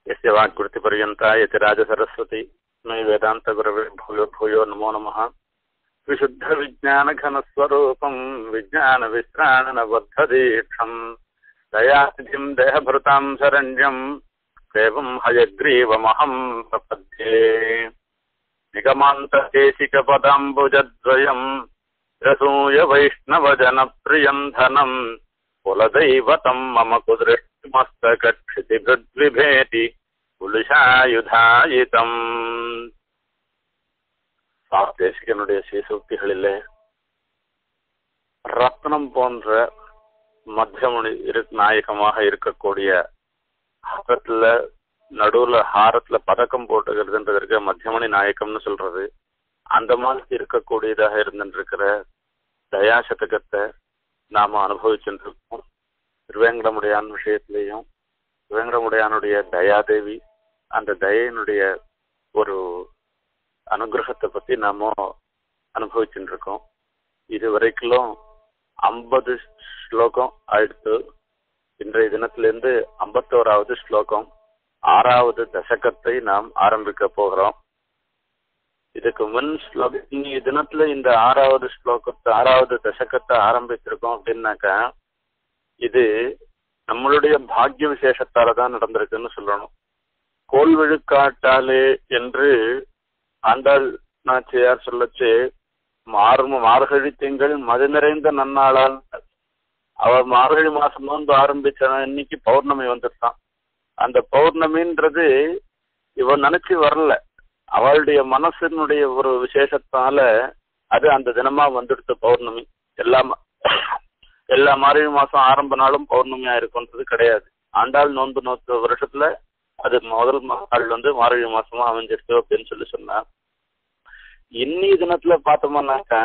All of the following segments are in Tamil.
यस्य वाक्कृतिपर्यन्ता यतिराजसरस्वती मे वेदान्तगुरवे भूयो भूयो नमो नमः विशुद्धविज्ञानघनस्वरूपम् विज्ञानविश्राणनबद्धदीक्षम् दयानिधिम् देहभृताम् शरण्यम् देवम् हयग्रीवमहम् प्रपद्ये निगमान्तकेशिकपदाम्बुजद्वयम् रसूय वैष्णवजनप्रियम् धनम् कुलदैवतम् मम कुदृष्टिमस्तकक्षितिभृद्विभेति குலிஷாயுதாயிதம் சாப்தேசிகனுடைய சீசூக்திகளிலே ரத்னம் போன்ற மத்தியமணி இரு நாயகமாக இருக்கக்கூடிய ஹாரத்துல நடுவுல ஹாரத்துல பதக்கம் போட்டுக்கிறதுன்றதற்கு மத்தியமணி நாயக்கம்னு சொல்றது அந்த மாதிரி இருக்கக்கூடியதாக இருந்துருக்கிற தயாசதகத்தை நாம அனுபவிச்சுட்டு இருக்கோம் திருவேங்கடமுடையான் விஷயத்திலையும் திருவேங்கடமுடையானுடைய தயாதேவி அந்த தயையினுடைய ஒரு அனுகிரகத்தை பத்தி நாம அனுபவிச்சுட்டு இருக்கோம் இது வரைக்கும் ஐம்பது ஸ்லோகம் ஆயிடுத்து இன்றைய தினத்திலிருந்து ஐம்பத்தோராவது ஸ்லோகம் ஆறாவது தசகத்தை நாம் ஆரம்பிக்க போகிறோம் இதுக்கு முன் ஸ்லோகம் இன்னைய தினத்துல இந்த ஆறாவது ஸ்லோகத்தை ஆறாவது தசகத்தை ஆரம்பிச்சிருக்கோம் அப்படின்னாக்கா இது நம்மளுடைய பாக்கிய விசேஷத்தால தான் நடந்திருக்குன்னு சொல்லணும் கோல் விழுக்காட்டாலே என்று ஆண்டாள் நாச்சியார் சொல்லச்சு மார்ம மார்கழி திங்கள் மது நிறைந்த நன்னாளால் அவ மார்கழி மாசம் நோன்பு ஆரம்பிச்ச இன்னைக்கு பௌர்ணமி வந்துட்டான் அந்த பௌர்ணமின்றது இவன் நினைச்சு வரல அவளுடைய மனசினுடைய ஒரு விசேஷத்தால அது அந்த தினமா வந்துடுத்து பௌர்ணமி எல்லாம் எல்லா மார்கழி மாசம் ஆரம்ப நாளும் பௌர்ணமியா இருக்குன்றது கிடையாது ஆண்டாள் நோன்பு நோக்க வருஷத்துல அது முதல் நாள் வந்து மார்கழி மாசமா அமைஞ்சிருக்கு அப்படின்னு சொல்லி சொன்னா இன்னி தினத்துல பார்த்தோம்னாக்கா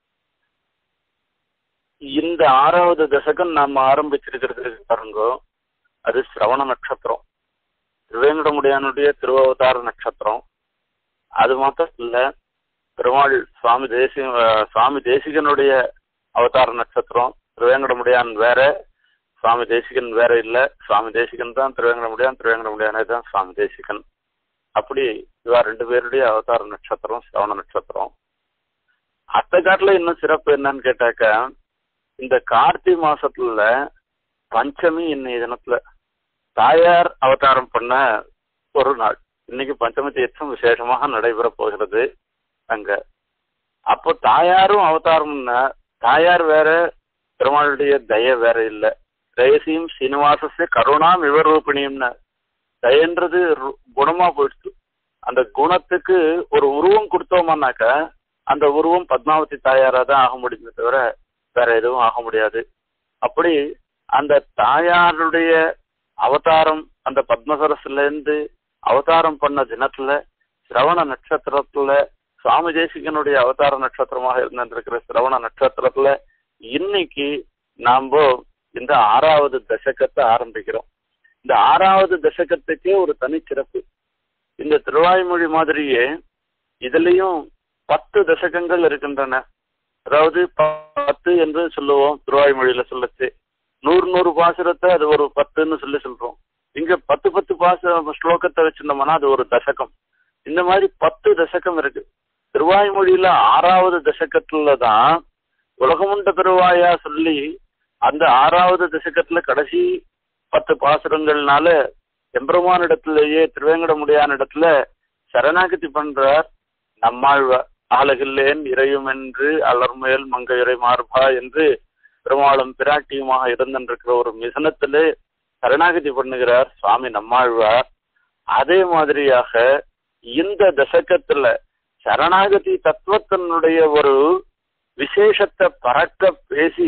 இந்த ஆறாவது தசகம் நாம ஆரம்பிச்சிருக்கிறதுக்கு பாருங்க அது சிரவண நட்சத்திரம் திருவேங்கடமுடியானுடைய திருவவதார நட்சத்திரம் அது மாத்திரம் இல்ல பெருமாள் சுவாமி தேசிக சுவாமி தேசிகனுடைய அவதார நட்சத்திரம் திருவேங்கடமுடியான் வேற சுவாமி தேசிகன் வேற இல்ல சுவாமி தேசிகன் தான் திருவேங்கடமுடியான் திருவேங்கடமுடியானே தான் சுவாமி தேசிகன் அப்படி இவா ரெண்டு பேருடைய அவதார நட்சத்திரம் சிரவண நட்சத்திரம் அத்த காட்டுல இன்னும் சிறப்பு என்னன்னு கேட்டாக்கா இந்த கார்த்திகை மாசத்துல பஞ்சமி இன்னைய தினத்துல தாயார் அவதாரம் பண்ண ஒரு நாள் இன்னைக்கு பஞ்சமி தீர்த்தம் விசேஷமாக நடைபெற போகிறது அங்க அப்போ தாயாரும் அவதாரம்னா தாயார் வேற பெருமாளுடைய தய வேற இல்ல தயசியும் சீனிவாசஸ்ய கருணாம் விவரூபிணியம்னு தயன்றது குணமா போயிடுச்சு அந்த குணத்துக்கு ஒரு உருவம் கொடுத்தோம்னாக்க அந்த உருவம் பத்மாவதி தாயாரா தான் ஆக முடியுமே தவிர வேற எதுவும் ஆக முடியாது அப்படி அந்த தாயாருடைய அவதாரம் அந்த பத்மசரஸ்ல இருந்து அவதாரம் பண்ண தினத்துல சிரவண நட்சத்திரத்துல சுவாமி தேசிகனுடைய அவதார நட்சத்திரமாக இருந்திருக்கிற சிரவண நட்சத்திரத்துல இன்னைக்கு நாம இந்த ஆறாவது தசகத்தை ஆரம்பிக்கிறோம் இந்த ஆறாவது தசகத்துக்கே ஒரு தனி சிறப்பு இந்த திருவாய்மொழி மாதிரியே இதுலயும் பத்து தசகங்கள் இருக்கின்றன அதாவது பத்து என்று சொல்லுவோம் திருவாய்மொழியில சொல்லச்சு நூறு நூறு பாசுரத்தை அது ஒரு பத்துன்னு சொல்லி சொல்றோம் இங்க பத்து பத்து பாச ஸ்லோகத்தை வச்சிருந்தோம்னா அது ஒரு தசகம் இந்த மாதிரி பத்து தசகம் இருக்கு திருவாய்மொழியில ஆறாவது தசகத்துல தான் உலகமுண்ட பெருவாயா சொல்லி அந்த ஆறாவது தசகத்துல கடைசி பத்து பாசுரங்கள்னால எம்பெருமான் இடத்திலேயே திருவேங்கடமுடியான இடத்துல சரணாகதி பண்றார் நம்மாழ்வார் ஆலகில்லேன் இறையும் என்று அலர்மேல் மங்கையுரை மார்பா என்று பெருமாளும் பிராட்டியுமாக இருந்திருக்கிற ஒரு மிசனத்திலே சரணாகதி பண்ணுகிறார் சுவாமி நம்மாழ்வார் அதே மாதிரியாக இந்த தசகத்துல சரணாகதி தத்துவத்தினுடைய ஒரு விசேஷத்தை பறக்க பேசி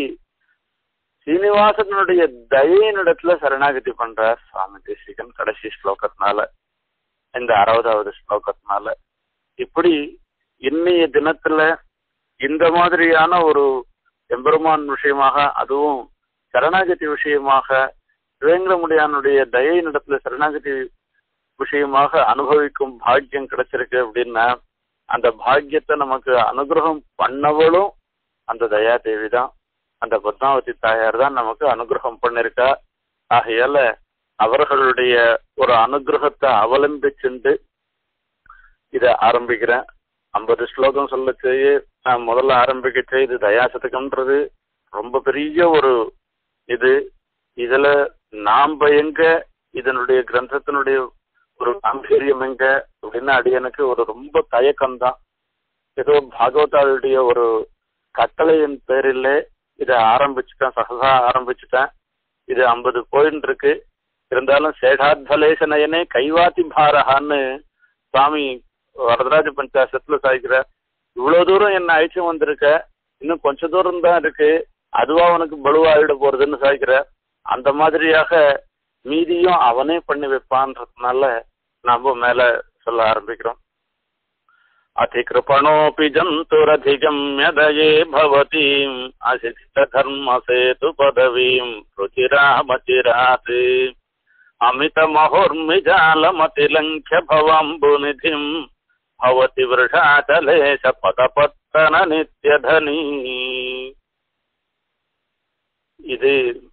சீனிவாசனுடைய தயையினிடத்துல சரணாகதி பண்றார் சுவாமி தேசிகன் கடைசி ஸ்லோகத்தினால இந்த அறுபதாவது ஸ்லோகத்தினால இப்படி இன்னைய தினத்துல இந்த மாதிரியான ஒரு எம்பெருமான் விஷயமாக அதுவும் சரணாகதி விஷயமாக வேங்கடமுடியானுடைய தயை நடத்துல சரணாகதி விஷயமாக அனுபவிக்கும் பாக்கியம் கிடைச்சிருக்கு அப்படின்னா அந்த பாக்கியத்தை நமக்கு அனுகிரகம் பண்ணவளும் அந்த தயாதேவி தான் அந்த பத்மாவதி தாயார் தான் நமக்கு அனுகிரகம் பண்ணிருக்கா ஆகையால அவர்களுடைய ஒரு அனுகிரகத்தை அவலம்பிச்சுண்டு இதை ஆரம்பிக்கிறேன் ஐம்பது ஸ்லோகம் சொல்லச்சு நான் முதல்ல ஆரம்பிக்கச்சு இது தயாசதகம்ன்றது ரொம்ப பெரிய ஒரு இது இதுல நாம எங்க இதனுடைய கிரந்தத்தினுடைய ஒரு காம்பீரியம் எங்க அப்படின்னு அடியனுக்கு ஒரு ரொம்ப தயக்கம் தான் ஏதோ பாகவதாளுடைய ஒரு கட்டளையின் பேரில் இதை ஆரம்பிச்சுட்டேன் சகசா ஆரம்பிச்சுட்டேன் இது ஐம்பது போயின்னு இருக்கு இருந்தாலும் சேஷாத்வலேச நயனே கைவாத்தி பாரஹான்னு சுவாமி வரதராஜ பஞ்சாசத்துல சாய்க்கிற இவ்வளவு தூரம் என்ன அழைச்சு வந்திருக்க இன்னும் கொஞ்ச தூரம் தான் இருக்கு அதுவா உனக்கு பலுவாயிட போறதுன்னு சாய்க்கிற அந்த மாதிரியாக மீதியும் அவனே பண்ணி வைப்பான்றதுனால நாம மேல சொல்ல ஆரம்பிக்கிறோம் அதிகிருபணோபி ஜந்துரதிகம்ய தயே பவதீம் அசிஷ்ட தர்ம சேது பதவீம் ருச்சிராமச்சிராத் அமித மகோர்மிஜாலமதிலङ्घ्य भवाम्बुनिधिम् भवति वृषाचलेश பதபத்தன நித்யதனி இது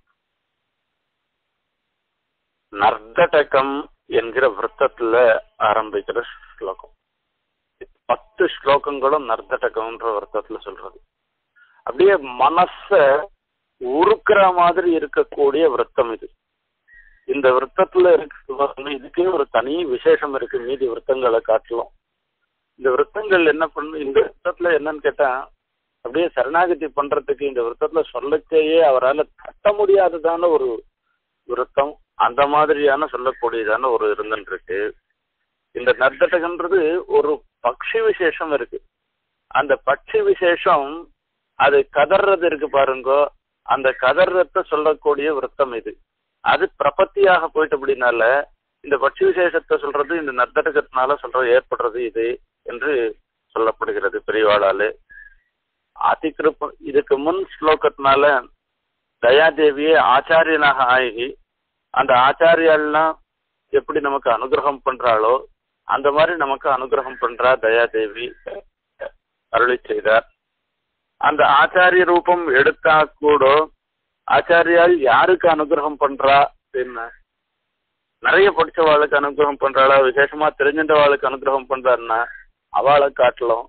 நர்தடகம் என்கிற விருத்தத்துல ஆரம்பிக்கிற ஸ்லோகம் பத்து ஸ்லோகங்களும் நர்தடகம்ன்ற விருத்தத்துல சொல்றது அப்படியே மனச உருக்குற மாதிரி இருக்கக்கூடிய விருத்தம் இது இந்த விருத்தத்துல இருக்கு இதுக்கே ஒரு தனி விசேஷம் இருக்கு மீதி விருத்தங்களை காட்டிலும் இந்த விருத்தங்கள் என்ன பண்ணு இந்த விருத்தத்துல என்னன்னு கேட்டா அப்படியே சரணாகதி பண்றதுக்கு இந்த விருத்தத்துல சொல்லச்சேயே அவரால் கட்ட முடியாததான ஒரு விருத்தம் அந்த மாதிரியான சொல்லக்கூடியதான ஒரு இருந்துட்டு இருக்கு இந்த நர்தட்டகன்றது ஒரு பக்ஷி விசேஷம் இருக்கு அந்த பட்சி விசேஷம் அது கதறது இருக்கு பாருங்கோ அந்த கதறத்தை சொல்லக்கூடிய விருத்தம் இது அது பிரபத்தியாக போயிட்டு அப்படின்னால இந்த பட்சி விசேஷத்தை சொல்றது இந்த நர்த்தடகத்தினால சொல்ற ஏற்படுறது இது என்று சொல்லப்படுகிறது பெரியவாளாலே அதிகிருப்ப இதுக்கு முன் ஸ்லோகத்தினால தயாதேவியே ஆச்சாரியனாக ஆகி அந்த ஆச்சாரியெல்லாம் எப்படி நமக்கு அனுகிரகம் பண்றாளோ அந்த மாதிரி நமக்கு அனுகிரகம் பண்றா தயாதேவி அருளி செய்தார் அந்த ஆச்சாரிய ரூபம் எடுத்தா கூட ஆச்சாரியால் யாருக்கு அனுகிரகம் பண்றா அப்படின்னு நிறைய படிச்சவாளுக்கு அனுகிரகம் பண்றாளா விசேஷமா தெரிஞ்சின்றவாளுக்கு அனுகிரகம் பண்றாருன்னா அவளை காட்டலாம்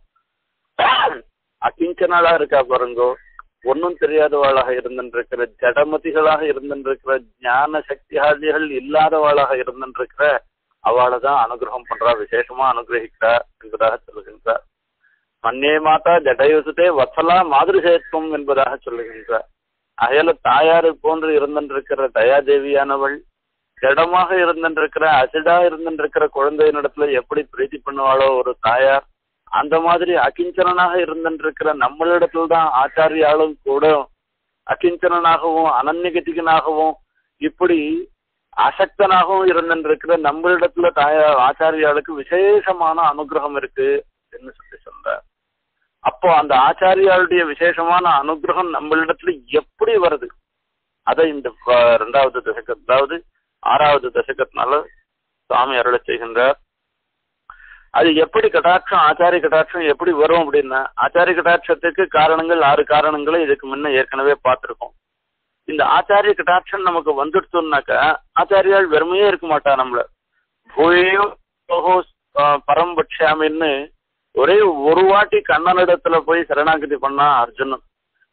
அகிஞ்சனாளா இருக்கா பாருங்கோ ஒன்னும் தெரியாதவாளாக இருந்திருக்கிற ஜடமதிகளாக இருந்திருக்கிற ஞான சக்தியாதிகள் இல்லாதவாளாக இருந்திருக்கிற அவளை தான் அனுகிரகம் பண்றா விசேஷமா அனுகிரகிக்கிறா என்பதாக சொல்லுகின்றார் மன்னே மாதா ஜடயோசுதே வத்சலா மாதிரிசேத்துவம் என்பதாக சொல்லுகின்றார் அயல தாயாரு போன்று இருந்திருக்கிற தயாதேவியானவள் ஜடமாக இருந்திருக்கிற அசிடா இருந்திருக்கிற குழந்தையினிடத்துல எப்படி பிரீத்தி பண்ணுவாளோ ஒரு தாயார் அந்த மாதிரி அகிஞ்சனாக இருந்திருக்கிற நம்மளிடத்துல தான் ஆச்சாரியாலும் கூட அகிஞ்சனாகவும் அனன்யகதிகனாகவும் இப்படி அசக்தனாகவும் இருந்திருக்கிற நம்மளிடத்துல தாயா ஆச்சாரியாளுக்கு விசேஷமான அனுகிரகம் இருக்கு என்று சொல்லி சொல்ற அப்போ அந்த ஆச்சாரியாளுடைய விசேஷமான அனுகிரகம் நம்மளிடத்துல எப்படி வருது அதை இந்த ரெண்டாவது தசக அதாவது ஆறாவது தசகத்தினால சுவாமி அருளை செய்கின்றார் அது எப்படி கட்டாட்சம் ஆச்சாரிய கட்டாட்சம் எப்படி வரும் அப்படின்னா ஆச்சாரிய கட்டாட்சத்துக்கு காரணங்கள் ஆறு காரணங்களை இதுக்கு முன்ன ஏற்கனவே பார்த்துருக்கோம் இந்த ஆச்சாரிய கட்டாட்சம் நமக்கு வந்துடுத்தோம்னாக்கா ஆச்சாரியால் வெறுமையே இருக்க மாட்டா நம்மள பூயோ பரம்பட்சாமின்னு ஒரே ஒரு வாட்டி கண்ணனிடத்துல போய் சரணாகதி பண்ணா அர்ஜுனன்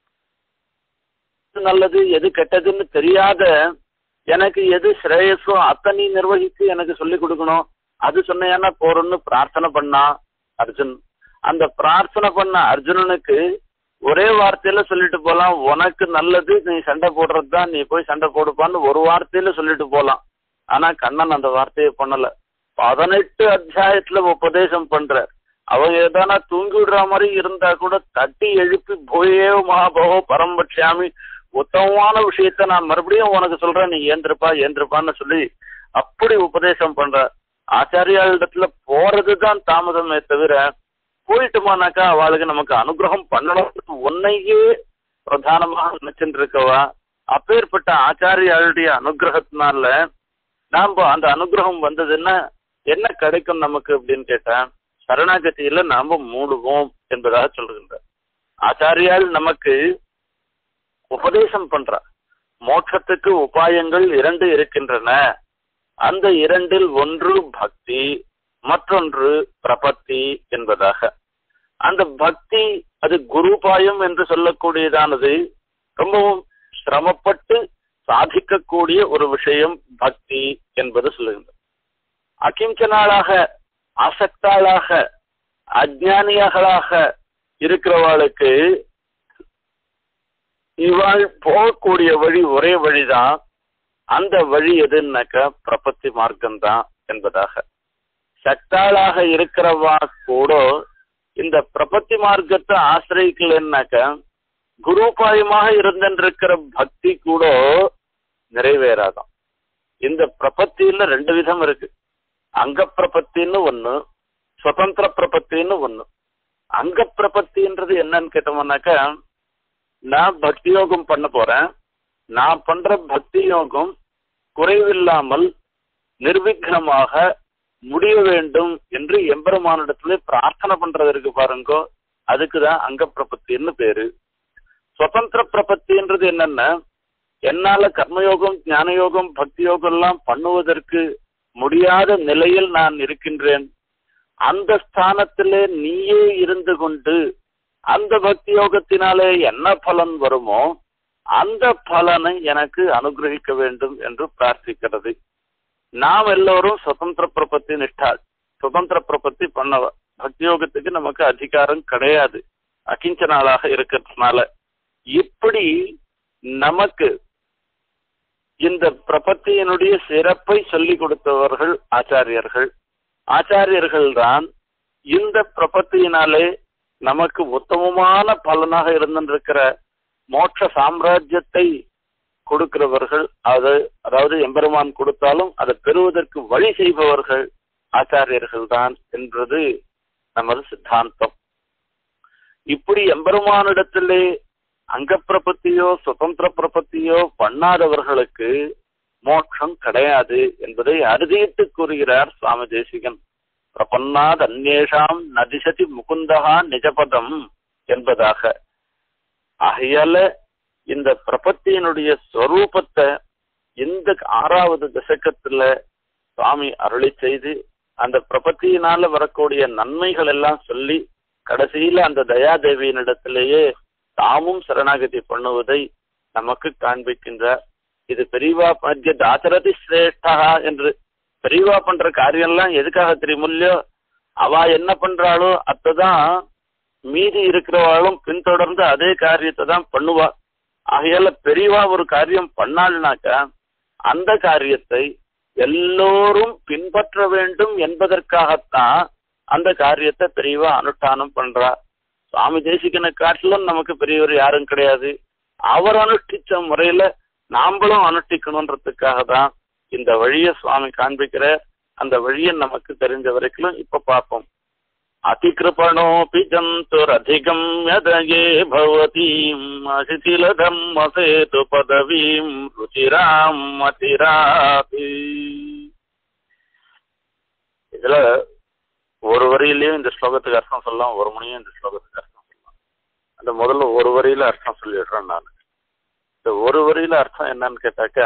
நல்லது எது கெட்டதுன்னு தெரியாத எனக்கு எது ஸ்ரேயஸோ அத்தனை நிர்வகித்து எனக்கு சொல்லி கொடுக்கணும் அது சொன்னேன்னா போறோம்னு பிரார்த்தனை பண்ணா அர்ஜுன் அந்த பிரார்த்தனை பண்ண அர்ஜுனனுக்கு ஒரே வார்த்தையில சொல்லிட்டு போலாம் உனக்கு நல்லது நீ சண்டை போடுறது தான் நீ போய் சண்டை போடுப்பான்னு ஒரு வார்த்தையில சொல்லிட்டு போலாம் ஆனா கண்ணன் அந்த வார்த்தையை பண்ணல பதினெட்டு அத்தியாயத்துல உபதேசம் பண்ற அவங்க ஏதானா தூங்கி விடுற மாதிரி இருந்தா கூட தட்டி எழுப்பி போயே மகாபகோ பரம்பட்சாமி உத்தமமான விஷயத்த நான் மறுபடியும் உனக்கு சொல்றேன் நீ ஏந்திருப்பா ஏந்திருப்பான்னு சொல்லி அப்படி உபதேசம் பண்ற ஆச்சாரியாளிடத்துல போறதுதான் தாமதமே தவிர போயிட்டுமானாக்கா அவளுக்கு நமக்கு அனுகிரகம் பண்ணணும் உன்னையே பிரதானமாக நினைச்சுட்டு இருக்கவா அப்பேற்பட்ட ஆச்சாரியாளுடைய அனுகிரகத்தினால நாம அந்த அனுகிரகம் வந்ததுன்னா என்ன கிடைக்கும் நமக்கு அப்படின்னு கேட்டா சரணாகதியில நாம மூடுவோம் என்பதாக சொல்லுகின்ற ஆச்சாரியால் நமக்கு உபதேசம் பண்ற மோட்சத்துக்கு உபாயங்கள் இரண்டு இருக்கின்றன அந்த இரண்டில் ஒன்று பக்தி மற்றொன்று பிரபத்தி என்பதாக அந்த பக்தி அது குருபாயம் என்று சொல்லக்கூடியதானது ரொம்பவும் சிரமப்பட்டு சாதிக்கக்கூடிய ஒரு விஷயம் பக்தி என்பது சொல்லுகின்றது அகிஞ்சனாளாக ஆசக்தாளாக அஜானியர்களாக இருக்கிறவாளுக்கு இவாள் போகக்கூடிய வழி ஒரே வழிதான் அந்த வழி எதுன்னாக்கா பிரபத்தி மார்க்கம்தான் என்பதாக சக்தாளாக இருக்கிறவா கூட இந்த பிரபத்தி மார்க்கத்தை ஆசிரியக்கலன்னாக்கா குருபாயமாக இருந்திருக்கிற பக்தி கூட நிறைவேறாதான் இந்த பிரபத்தியில ரெண்டு விதம் இருக்கு அங்க பிரபத்தின்னு ஒண்ணு சுதந்திர பிரபத்தின்னு ஒண்ணு அங்க பிரபத்தின்றது என்னன்னு கேட்டோம்னாக்கா நான் பக்தி யோகம் பண்ண போறேன் நான் பண்ற பக்தி யோகம் குறைவில்லாமல் நிர்விக்னமாக முடிய வேண்டும் என்று எம்பெருமானிடத்துல பிரார்த்தனை பண்றதற்கு பாருங்கோ அதுக்குதான் அங்க பிரபத்தின்னு பேரு சுதந்திர பிரபத்தின்றது என்னன்னா என்னால கர்மயோகம் ஞான யோகம் பக்தி யோகம் எல்லாம் பண்ணுவதற்கு முடியாத நிலையில் நான் இருக்கின்றேன் அந்த ஸ்தானத்திலே நீயே இருந்து கொண்டு அந்த பக்தி யோகத்தினாலே என்ன பலன் வருமோ அந்த பலனை எனக்கு அனுகிரகிக்க வேண்டும் என்று பிரார்த்திக்கிறது நாம் எல்லோரும் சுதந்திர பிரபத்தி நிஷ்டாள் சுதந்திர பிரபத்தி பண்ணவ பக்தி யோகத்துக்கு நமக்கு அதிகாரம் கிடையாது அகிஞ்சனாளாக இருக்கிறதுனால இப்படி நமக்கு இந்த பிரபத்தியினுடைய சிறப்பை சொல்லிக் கொடுத்தவர்கள் ஆச்சாரியர்கள் ஆச்சாரியர்கள் தான் இந்த பிரபத்தியினாலே நமக்கு உத்தமமான பலனாக இருந்திருக்கிற மோட்ச சாம்ராஜ்யத்தை கொடுக்கிறவர்கள் அது அதாவது எம்பெருமான் கொடுத்தாலும் அதை பெறுவதற்கு வழி செய்பவர்கள் ஆச்சாரியர்கள் தான் என்பது நமது சித்தாந்தம் இப்படி எம்பெருமானிடத்திலே அங்க பிரபத்தியோ சுதந்திர பிரபத்தியோ பண்ணாதவர்களுக்கு மோட்சம் கிடையாது என்பதை அறுதியிட்டு கூறுகிறார் சுவாமி தேசிகன் பிரபன்னாத் அந்நேஷாம் நதிசதி முகுந்தகா நிஜபதம் என்பதாக ஆகையால இந்த பிரபத்தியினுடைய ஸ்வரூபத்தை இந்த ஆறாவது தசகத்துல சுவாமி அருளி செய்து அந்த பிரபத்தியினால வரக்கூடிய நன்மைகள் எல்லாம் சொல்லி கடைசியில அந்த தயாதேவியினிடத்திலேயே தாமும் சரணாகதி பண்ணுவதை நமக்கு காண்பிக்கின்றார் இது பெரியவா மத்திய தாசரதி சிரேஷ்டா என்று பெரியவா பண்ற காரியம்லாம் எதுக்காக தெரியுமில்லையோ அவ என்ன பண்றாளோ அப்பதான் மீதி இருக்கிறவாளும் பின்தொடர்ந்து அதே காரியத்தை தான் பண்ணுவா ஆகையால பெரியவா ஒரு காரியம் பண்ணாள்னாக்கா அந்த காரியத்தை எல்லோரும் பின்பற்ற வேண்டும் என்பதற்காகத்தான் அந்த காரியத்தை பெரியவா அனுஷ்டானம் பண்றா சுவாமி தேசிகனை காட்டிலும் நமக்கு பெரியவர் யாரும் கிடையாது அவர் அனுஷ்டிச்ச முறையில நாம்பளும் அனுஷ்டிக்கணுன்றதுக்காக தான் இந்த வழியை சுவாமி காண்பிக்கிற அந்த வழியை நமக்கு தெரிஞ்ச வரைக்கும் இப்ப பார்ப்போம் அதிகிருபணோபி ஜந்துரதிகம் யதயே பவதீம் அசிதிலதம் அசேது பதவீம் ருச்சிராம் மதிராபி இதுல ஒரு வரியிலயும் இந்த ஸ்லோகத்துக்கு அர்த்தம் சொல்லலாம் ஒரு மணியும் இந்த ஸ்லோகத்துக்கு அர்த்தம் சொல்லலாம் அந்த முதல்ல ஒரு வரியில அர்த்தம் சொல்லிடுறேன் நான் இந்த ஒரு வரியில அர்த்தம் என்னன்னு கேட்டாக்கா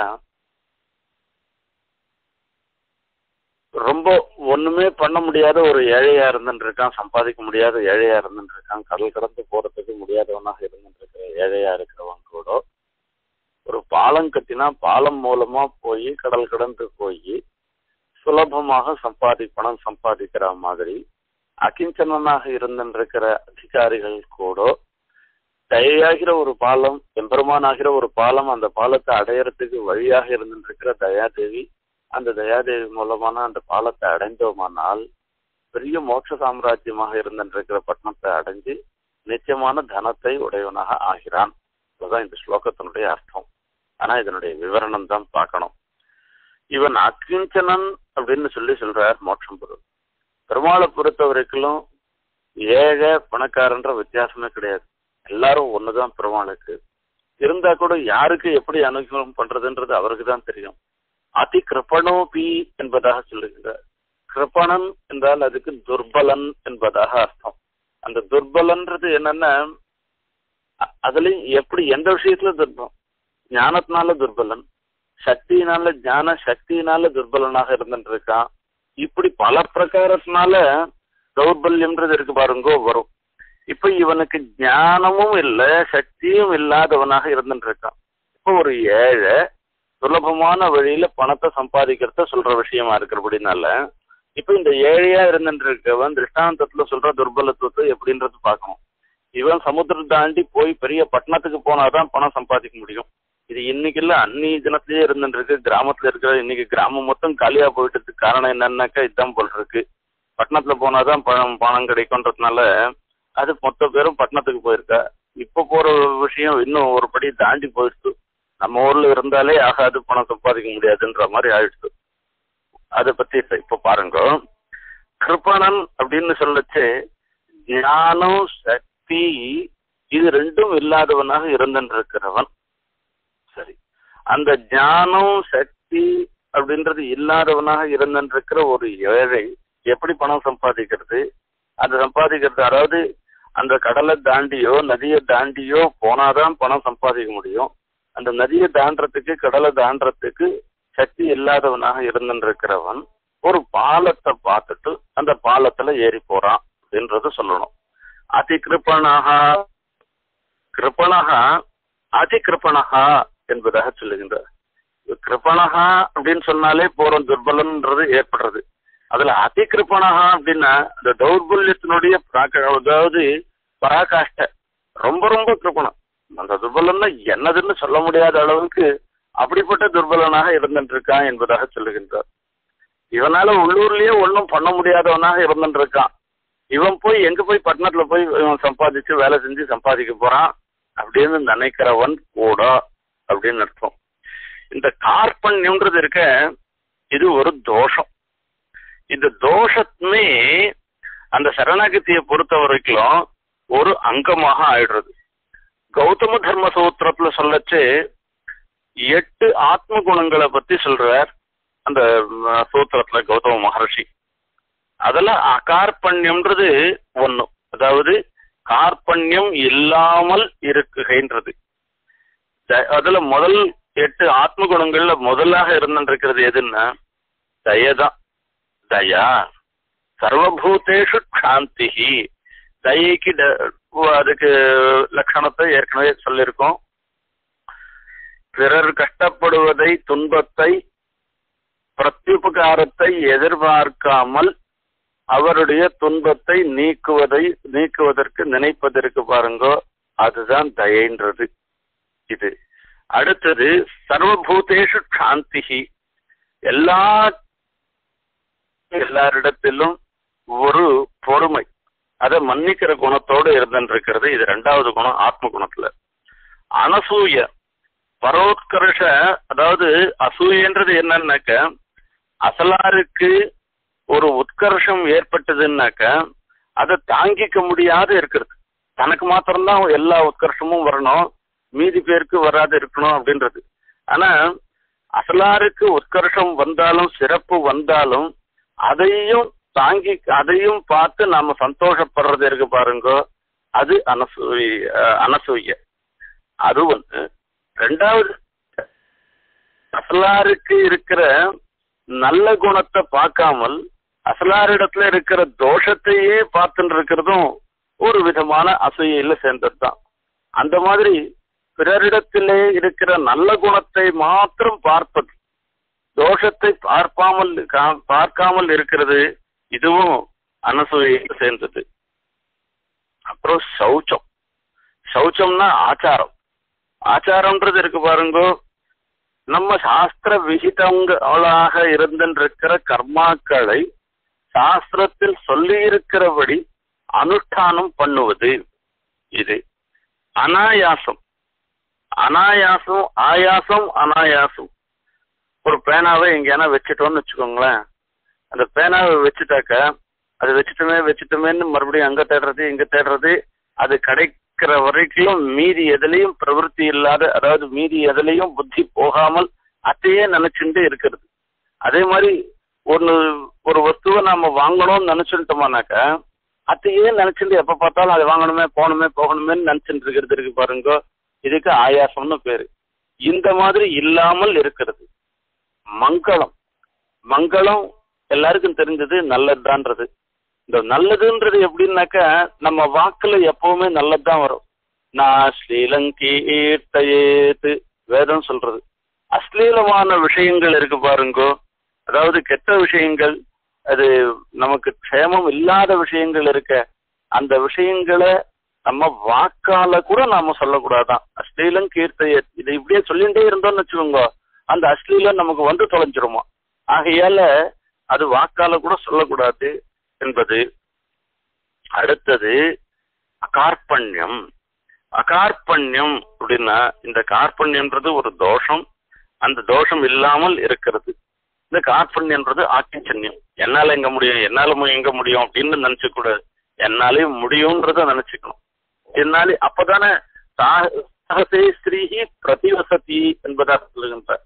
ரொம்ப ஒண்ணுமே பண்ண முடியாத ஒரு ஏழையா இருந்துட்டு இருக்கான் சம்பாதிக்க முடியாத ஏழையா இருந்துட்டு இருக்கான் கடல் கடந்து போறதுக்கு முடியாதவனாக இருந்துட்டு இருக்கிற ஏழையா இருக்கிறவன் கூட ஒரு பாலம் கட்டினா பாலம் மூலமா போய் கடல் கடந்து போய் சுலபமாக சம்பாதி பணம் சம்பாதிக்கிற மாதிரி அகிஞ்சனாக இருந்திருக்கிற அதிகாரிகள் கூட தயாகிற ஒரு பாலம் எம்பெருமானாகிற ஒரு பாலம் அந்த பாலத்தை அடையறதுக்கு வழியாக இருந்திருக்கிற தயாதேவி அந்த தயாதேவி மூலமான அந்த பாலத்தை அடைந்தோமானால் பெரிய மோட்ச சாம்ராஜ்யமாக இருந்திருக்கிற பட்டணத்தை அடைஞ்சு நிச்சயமான தனத்தை உடையவனாக ஆகிறான் அதுதான் இந்த ஸ்லோகத்தினுடைய அர்த்தம் ஆனா இதனுடைய விவரணம் தான் பார்க்கணும் இவன் அக்கிஞ்சனன் அப்படின்னு சொல்லி சொல்றார் மோட்சம் பொருள் பெருமாளை பொறுத்த வரைக்கும் ஏழை பணக்காரன்ற வித்தியாசமே கிடையாது எல்லாரும் ஒண்ணுதான் பெருமாளுக்கு இருந்தா கூட யாருக்கு எப்படி அனுகிரகம் பண்றதுன்றது அவருக்கு தான் தெரியும் அதி கிருப்பணோபி என்பதாக சொல்லுகிறார் கிருப்பணன் என்றால் அதுக்கு துர்பலன் என்பதாக அர்த்தம் அந்த துர்பலன்றது என்னன்னா அதுலயும் எப்படி எந்த விஷயத்துல துர்பலம் ஞானத்தினால துர்பலன் சக்தியினால ஞான சக்தியினால துர்பலனாக இருந்துட்டு இருக்கான் இப்படி பல பிரகாரத்தினால தௌர்பல்யம்ன்றது இருக்கு பாருங்கோ வரும் இப்ப இவனுக்கு ஞானமும் இல்லை சக்தியும் இல்லாதவனாக இருந்துட்டு இருக்கான் இப்போ ஒரு ஏழை சுலபமான வழியில பணத்தை சம்பாதிக்கிறத சொல்ற விஷயமா இருக்கிறபடினால இப்ப இந்த ஏழையா இருந்துட்டு இருக்கவன் திருஷ்டாந்தத்துல சொல்ற துர்பலத்துவத்தை எப்படின்றது பார்க்கணும் இவன் சமுத்திரம் தாண்டி போய் பெரிய பட்டணத்துக்கு போனாதான் பணம் சம்பாதிக்க முடியும் இது இன்னைக்கு இல்ல அன்னி தினத்திலேயே இருந்துட்டு இருக்கு கிராமத்துல இருக்கிற இன்னைக்கு கிராமம் மொத்தம் காலியா போயிட்டதுக்கு காரணம் என்னன்னாக்கா இதுதான் போல் இருக்கு பட்டணத்துல போனாதான் பணம் பணம் கிடைக்கும்ன்றதுனால அது மொத்த பேரும் பட்டணத்துக்கு போயிருக்கா இப்ப போற விஷயம் இன்னும் ஒரு படி தாண்டி போயிடுச்சு நம்ம ஊர்ல இருந்தாலே ஆகாது பணம் சம்பாதிக்க முடியாதுன்ற மாதிரி ஆயிடுச்சு அதை பத்தி இப்ப- இப்ப பாருங்க கிருபணன் அப்படின்னு சொல்லச்சு ஞானம் சக்தி இது ரெண்டும் இல்லாதவனாக இருந்துட்டு இருக்கிறவன் சரி அந்த ஞானம் சக்தி அப்படின்றது இல்லாதவனாக இருந்துட்டு இருக்கிற ஒரு ஏழை எப்படி பணம் சம்பாதிக்கிறது அது சம்பாதிக்கிறது அதாவது அந்த கடலை தாண்டியோ நதியை தாண்டியோ போனாதான் பணம் சம்பாதிக்க முடியும் அந்த நதியை தாண்டறதுக்கு கடலை தாண்டறதுக்கு சக்தி இல்லாதவனாக இருந்துட்டு இருக்கிறவன் ஒரு பாலத்தை பார்த்துட்டு அந்த பாலத்துல ஏறி போறான் அப்படின்றத சொல்லணும் அதிகிருப்பணகா கிருப்பணகா அதிகிருப்பணகா என்பதாக சொல்லுகின்றார் கிருப்பணகா அப்படின்னு சொன்னாலே போறோம் துர்பலன்றது ஏற்படுறது அதுல அதிகிருப்பணகா அப்படின்னா இந்த தௌர்பல்யத்தினுடைய பிராக்க- அதாவது பராகாஷ்ட ரொம்ப ரொம்ப கிருப்பணம் அந்த துர்பலன்னா என்னதுன்னு சொல்ல முடியாத அளவுக்கு அப்படிப்பட்ட துர்பலனாக இருந்துட்டு இருக்கான் என்பதாக சொல்லுகின்றார் இவனால உள்ளூர்லயே ஒன்றும் பண்ண முடியாதவனாக இருந்துட்டு இருக்கான் இவன் போய் எங்க போய் பட்டணத்துல போய் இவன் சம்பாதிச்சு வேலை செஞ்சு சம்பாதிக்க போறான் அப்படின்னு நினைக்கிறவன் கூட அப்படின்னு அர்த்தம் இந்த கார்பண்யம்ன்றது இருக்க இது ஒரு தோஷம் இந்த தோஷத்துமே அந்த சரணாகதியை பொறுத்த வரைக்கும் ஒரு அங்கமாக ஆயிடுறது கௌதம தர்ம சூத்திரத்துல சொல்லச்சு எட்டு ஆத்ம குணங்களை பத்தி சொல்றார் அந்த ம், சூத்திரத்துல கௌதம மகர்ஷி அதுல அகார்பண்யம்ன்றது ஒண்ணு அதாவது கார்பண்யம் இல்லாமல் இருக்குகின்றது த- அதுல முதல் எட்டு ஆத்ம குணங்கள்ல முதலாக இருந்துருக்கிறது எதுன்னா தயதான் தயா சர்வபூதேஷு சாந்தி தயைக்கு ட- அதுக்கு லட்சணத்தை ஏற்கனவே சொல்லியிருக்கோம் பிறர் கஷ்டப்படுவதை துன்பத்தை பிரத்யுபகாரத்தை எதிர்பார்க்காமல் அவருடைய துன்பத்தை நீக்குவதை நீக்குவதற்கு நினைப்பதற்கு பாருங்கோ அதுதான் தயைன்றது இது அடுத்தது சர்வபூதேஷு சாந்தி எல்லா எல்லாரிடத்திலும் ஒரு பொறுமை அதை மன்னிக்கிற குணத்தோடு இருந்துருக்கிறது இது ரெண்டாவது குணம் ஆத்ம குணத்துல அனசூய பரோத்கர்ஷ அதாவது அசூயன்றது என்னன்னாக்க அசலாருக்கு ஒரு உத்கர்ஷம் ஏற்பட்டதுன்னாக்க அதை தாங்கிக்க முடியாத இருக்கிறது தனக்கு மாத்திரம்தான் எல்லா உத்கர்ஷமும் வரணும் மீதி பேருக்கு வராது இருக்கணும் அப்படின்றது ஆனா அசலாருக்கு உத்கர்ஷம் வந்தாலும் சிறப்பு வந்தாலும் அதையும் தாங்கி அதையும் பார்த்து நாம சந்தோஷப்படுறது இருக்கு பாருங்க அது அனசூய அஹ் அனசூய அது ஒண்ணு ரெண்டாவது அசலாருக்கு இருக்கிற நல்ல குணத்தை பார்க்காமல் அசலாரிடத்துல இருக்கிற தோஷத்தையே பார்த்துட்டு இருக்கிறதும் ஒரு விதமான அசூயையில சேர்ந்தது தான் அந்த மாதிரி பிறரிடத்திலே இருக்கிற நல்ல குணத்தை மாத்திரம் பார்ப்பது தோஷத்தை பார்ப்பாமல் கா- பார்க்காமல் இருக்கிறது இதுவும் அனசூயையில் சேர்ந்தது அப்புறம் சௌச்சம் சௌச்சம்னா ஆச்சாரம் ஆச்சாரம்ன்றது இருக்கு பாருங்க நம்ம சாஸ்திர விகிதங்களாக இருந்திருக்கிற கர்மாக்களை சாஸ்திரத்தில் சொல்லி இருக்கிறபடி அனுஷ்டானம் பண்ணுவது இது அனாயாசம் அனாயாசம் ஆயாசம் அனாயாசம் ஒரு பேனாவை எங்கேயானா வச்சுட்டோம்னு வச்சுக்கோங்களேன் அந்த பேனாவை வச்சுட்டாக்க அது வச்சுட்டுமே வச்சுட்டுமேன்னு மறுபடியும் அங்க தேடுறது இங்க தேடுறது அது கிடைக்கிற வரைக்கும் மீதி எதுலையும் பிரவருத்தி இல்லாத அதாவது மீதி எதுலையும் புத்தி போகாமல் அதையே நினைச்சுட்டு இருக்கிறது அதே மாதிரி ஒன்று ஒரு வஸ்துவை நாம வாங்கணும்னு நினைச்சுட்டோமானாக்க அதையே நினைச்சுட்டு எப்ப பார்த்தாலும் அதை வாங்கணுமே போகணுமே போகணுமேன்னு நினைச்சுட்டு இருக்கிறது இருக்கு பாருங்க இதுக்கு ஆயாசம்னு பேரு இந்த மாதிரி இல்லாமல் இருக்கிறது மங்களம் மங்களம் எல்லாருக்கும் தெரிஞ்சது நல்லதுதான்றது இந்த நல்லதுன்றது எப்படின்னாக்கா நம்ம வாக்குல எப்பவுமே நல்லதுதான் வரும் நான் ஸ்ரீலங்கீர்த்தயேத்து வேதம் சொல்றது அஸ்லீலமான விஷயங்கள் இருக்கு பாருங்கோ அதாவது கெட்ட விஷயங்கள் அது நமக்கு க்ஷேமம் இல்லாத விஷயங்கள் இருக்க அந்த விஷயங்களை நம்ம வாக்கால கூட நாம சொல்லக்கூடாதான் அஸ்லீலம் கீர்த்தைய இது இப்படியே சொல்லிட்டே இருந்தோம்னு வச்சுக்கோங்க அந்த அஸ்லீலம் நமக்கு வந்து தொலைஞ்சிருமா ஆகையால அது வாக்கால கூட சொல்லக்கூடாது என்பது அடுத்தது அகார்பண்யம் அகார்பண்யம் அப்படின்னா இந்த கார்பண்யன்றது ஒரு தோஷம் அந்த தோஷம் இல்லாமல் இருக்கிறது இந்த கார்பண்யன்றது ஆக்கிச்சன்யம் என்னால எங்க முடியும் என்னால மு- எங்க முடியும் அப்படின்னு நினைச்ச கூடாது என்னாலே முடியும்ன்றத நினைச்சுக்கணும் என்னாலே அப்பதானே சா- சாகசே ஸ்ரீஹி பிரதிவசதி என்பதா சொல்லுகின்ற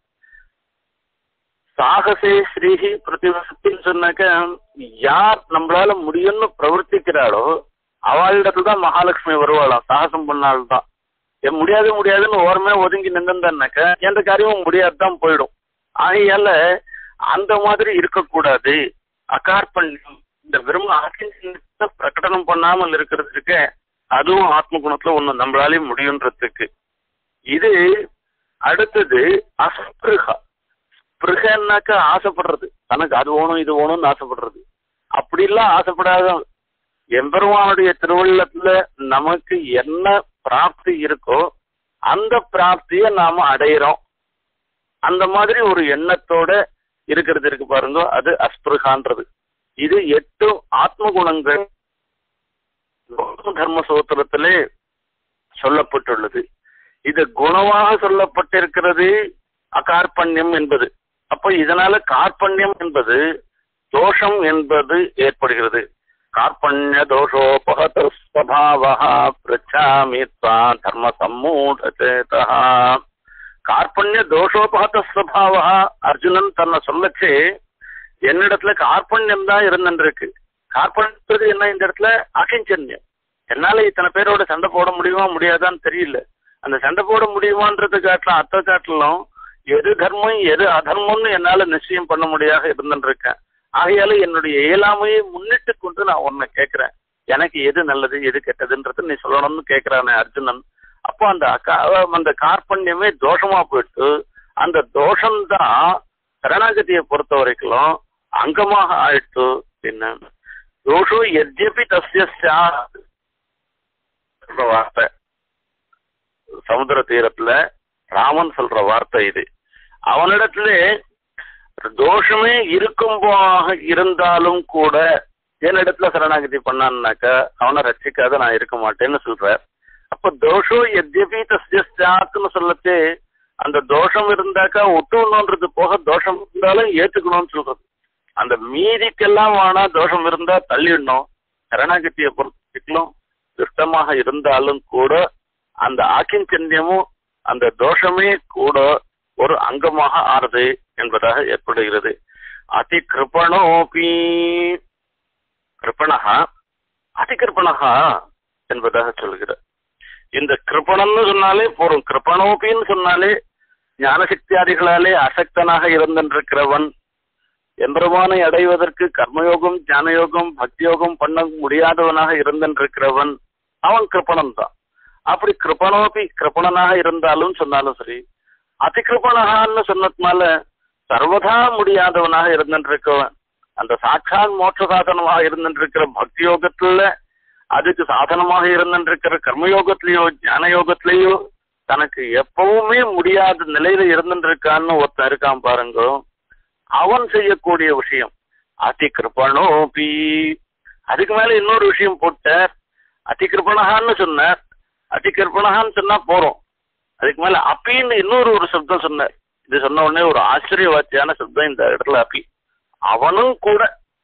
சாகசே ஸ்ரீஹி பிரதிவசத்தின்னு சொன்னாக்க யார் நம்மளால முடியும்னு பிரவர்த்திக்கிறாளோ அவளிடத்துல தான் மகாலட்சுமி வருவாளாம் சாகசம் பண்ணால்தான் என் முடியாது முடியாதுன்னு ஓரமே ஒதுங்கி நின்றுந்தான்னாக்க எந்த காரியமும் முடியாதுதான் போயிடும் ஆகையால அந்த மாதிரி இருக்கக்கூடாது அகார்பண்யம் இந்த வெறும் ஆக்கிஞ்சத்தை பிரகடனம் பண்ணாமல் இருக்கிறதுக்கு அதுவும் ஆத்ம குணத்துல ஒண்ணு நம்மளாலே முடியுன்றதுக்கு இது அடுத்தது அஸ்பிருகா ஸ்பிருகன்னாக்க ஆசைப்படுறது தனக்கு அது வேணும் இது வேணும்னு ஆசைப்படுறது அப்படிலாம் ஆசைப்படாத எம்பெருமானுடைய திருவள்ளத்துல நமக்கு என்ன பிராப்தி இருக்கோ அந்த பிராப்தியை நாம அடையிறோம் அந்த மாதிரி ஒரு எண்ணத்தோட இருக்கிறது இருக்கு பாருங்க அது அஸ்பிருகான்றது இது எட்டு ஆத்ம குணங்கள் தர்ம சூத்திரத்திலே சொல்லப்பட்டுள்ளது இது குணமாக சொல்லப்பட்டிருக்கிறது அகார்பண்யம் என்பது அப்ப இதனால கார்பண்யம் என்பது தோஷம் என்பது ஏற்படுகிறது கார்பண்ய தோஷோபகத ஸ்வபாவா பிரிச்சாமி த்வா தர்ம சம்மூடச்சேதா கார்பண்ய தோஷோபகத ஸ்வபாவா அர்ஜுனன் தன்னை சொல்லச்சு என்னிடத்துல கார்பண்யம் தான் இருந்துருக்கு கார்பண்யது என்ன இந்த இடத்துல அகிஞ்சன்யம் என்னால இத்தனை பேரோட சண்டை போட முடியுமா முடியாதான்னு தெரியல அந்த சண்டை போட முடியுமான்றது காட்டலாம் அத்தை காட்டலாம் எது தர்மம் எது அதர்மம்னு என்னால நிச்சயம் பண்ண முடியாத இருந்துருக்கேன் ஆகையால என்னுடைய இயலாமையை முன்னிட்டு கொண்டு நான் உன்னை கேட்கிறேன் எனக்கு எது நல்லது எது கெட்டதுன்றது நீ சொல்லணும்னு கேட்கிறானே அர்ஜுனன் அப்போ அந்த அக்கா- அந்த கார்பண்யமே தோஷமா போயிட்டு அந்த தோஷம்தான் சரணாகதியை பொறுத்த வரைக்கும் அங்கமாக ஆயிட்டு பின்ன தோஷோ எத்யபி தஸ்ய ஸ்யாத் சொல்ற வார்த்தை சமுத்திர தீரத்துல ராமன் சொல்ற வார்த்தை இது அவனிடத்துல தோஷமே இருக்கும்போக இருந்தாலும் கூட என்னிடத்துல சரணாகதி பண்ணான்னாக்கா அவனை ரட்சிக்காத நான் இருக்க மாட்டேன்னு சொல்ற அப்ப தோஷோ எத்யபி தஸ்ய ஸ்யாத்னு சொல்லச்சு அந்த தோஷம் இருந்தாக்கா ஒட்டுணுன்றது போக தோஷம் இருந்தாலும் ஏத்துக்கணும்னு சொல்றது அந்த மீதிக்கெல்லாம் வேணா தோஷம் இருந்தா தள்ளிடணும் சரணாகதியை பொறுத்திக்கலும் துஷ்டமாக இருந்தாலும் கூட அந்த ஆக்கிஞ்சன்யமும் அந்த தோஷமே கூட ஒரு அங்கமாக ஆறுது என்பதாக ஏற்படுகிறது அதி கிருபணோபி கிருபணகா அதி கிருபணகா என்பதாக சொல்கிறார் இந்த கிருபணம்னு சொன்னாலே போறோம் கிருபணோபின்னு சொன்னாலே ஞானசக்தியாதிகளாலே அசக்தனாக இருந்திருக்கிறவன் எம்பெருமானை அடைவதற்கு கர்மயோகம் ஞானயோகம் பக்தியோகம் பண்ண முடியாதவனாக இருந்திருக்கிறவன் அவன் கிருப்பணன் தான் அப்படி கிருப்பணோபி கிருப்பணனாக இருந்தாலும் சொன்னாலும் சரி அதிகிருப்பணகான்னு சொன்னதுனால சர்வதா முடியாதவனாக இருந்திருக்கவன் அந்த சாட்சாத் மோட்ச சாதனமாக இருந்திருக்கிற பக்தி யோகத்துல அதுக்கு சாதனமாக இருந்திருக்கிற கர்மயோகத்திலேயோ ஞான யோகத்திலேயோ தனக்கு எப்பவுமே முடியாத நிலையில இருந்துருக்கான்னு ஒருத்தன் இருக்கான் பாருங்க அவன் செய்யக்கூடிய விஷயம் அதி கிருபணோபி அதுக்கு மேல இன்னொரு விஷயம் போட்டார் அதி கிருபணகான்னு சொன்னார் அதி கிருபணகான்னு சொன்னா போறோம் அதுக்கு மேல அப்பின்னு இன்னொரு ஒரு சப்தம் சொன்னார் இது சொன்ன உடனே ஒரு ஆச்சரியவாச்சியான சப்தம் இந்த இடத்துல அப்பி அவனும் கூட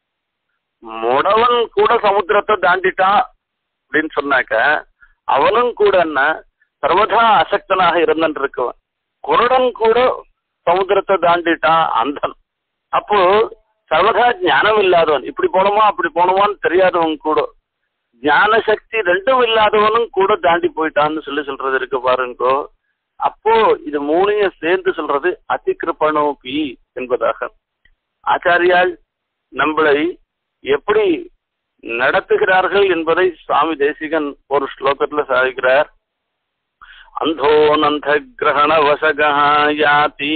முடவன் கூட சமுத்திரத்தை தாண்டிட்டான் அப்படின்னு சொன்னாக்க அவனும் கூட என்ன சர்வதா அசக்தனாக இருந்துருக்கவன் குருடன் கூட சமுத்திரத்தை தாண்டிட்டான் அந்தன் அப்போ சர்வதா ஞானம் இல்லாதவன் இப்படி போனோமா அப்படி போனோமான்னு தெரியாதவன் கூட ஞான சக்தி ரெண்டும் இல்லாதவனும் கூட தாண்டி போயிட்டான்னு சொல்லி சொல்றது இருக்கு பாருங்கோ அப்போ இது மூணையும் சேர்ந்து சொல்றது அதிகிருப்பணோபி என்பதாக ஆச்சாரியால் நம்மளை எப்படி நடத்துகிறார்கள் என்பதை சுவாமி தேசிகன் ஒரு ஸ்லோகத்துல சாதிக்கிறார் அந்தோ நந்த கிரகண வசகா யாதி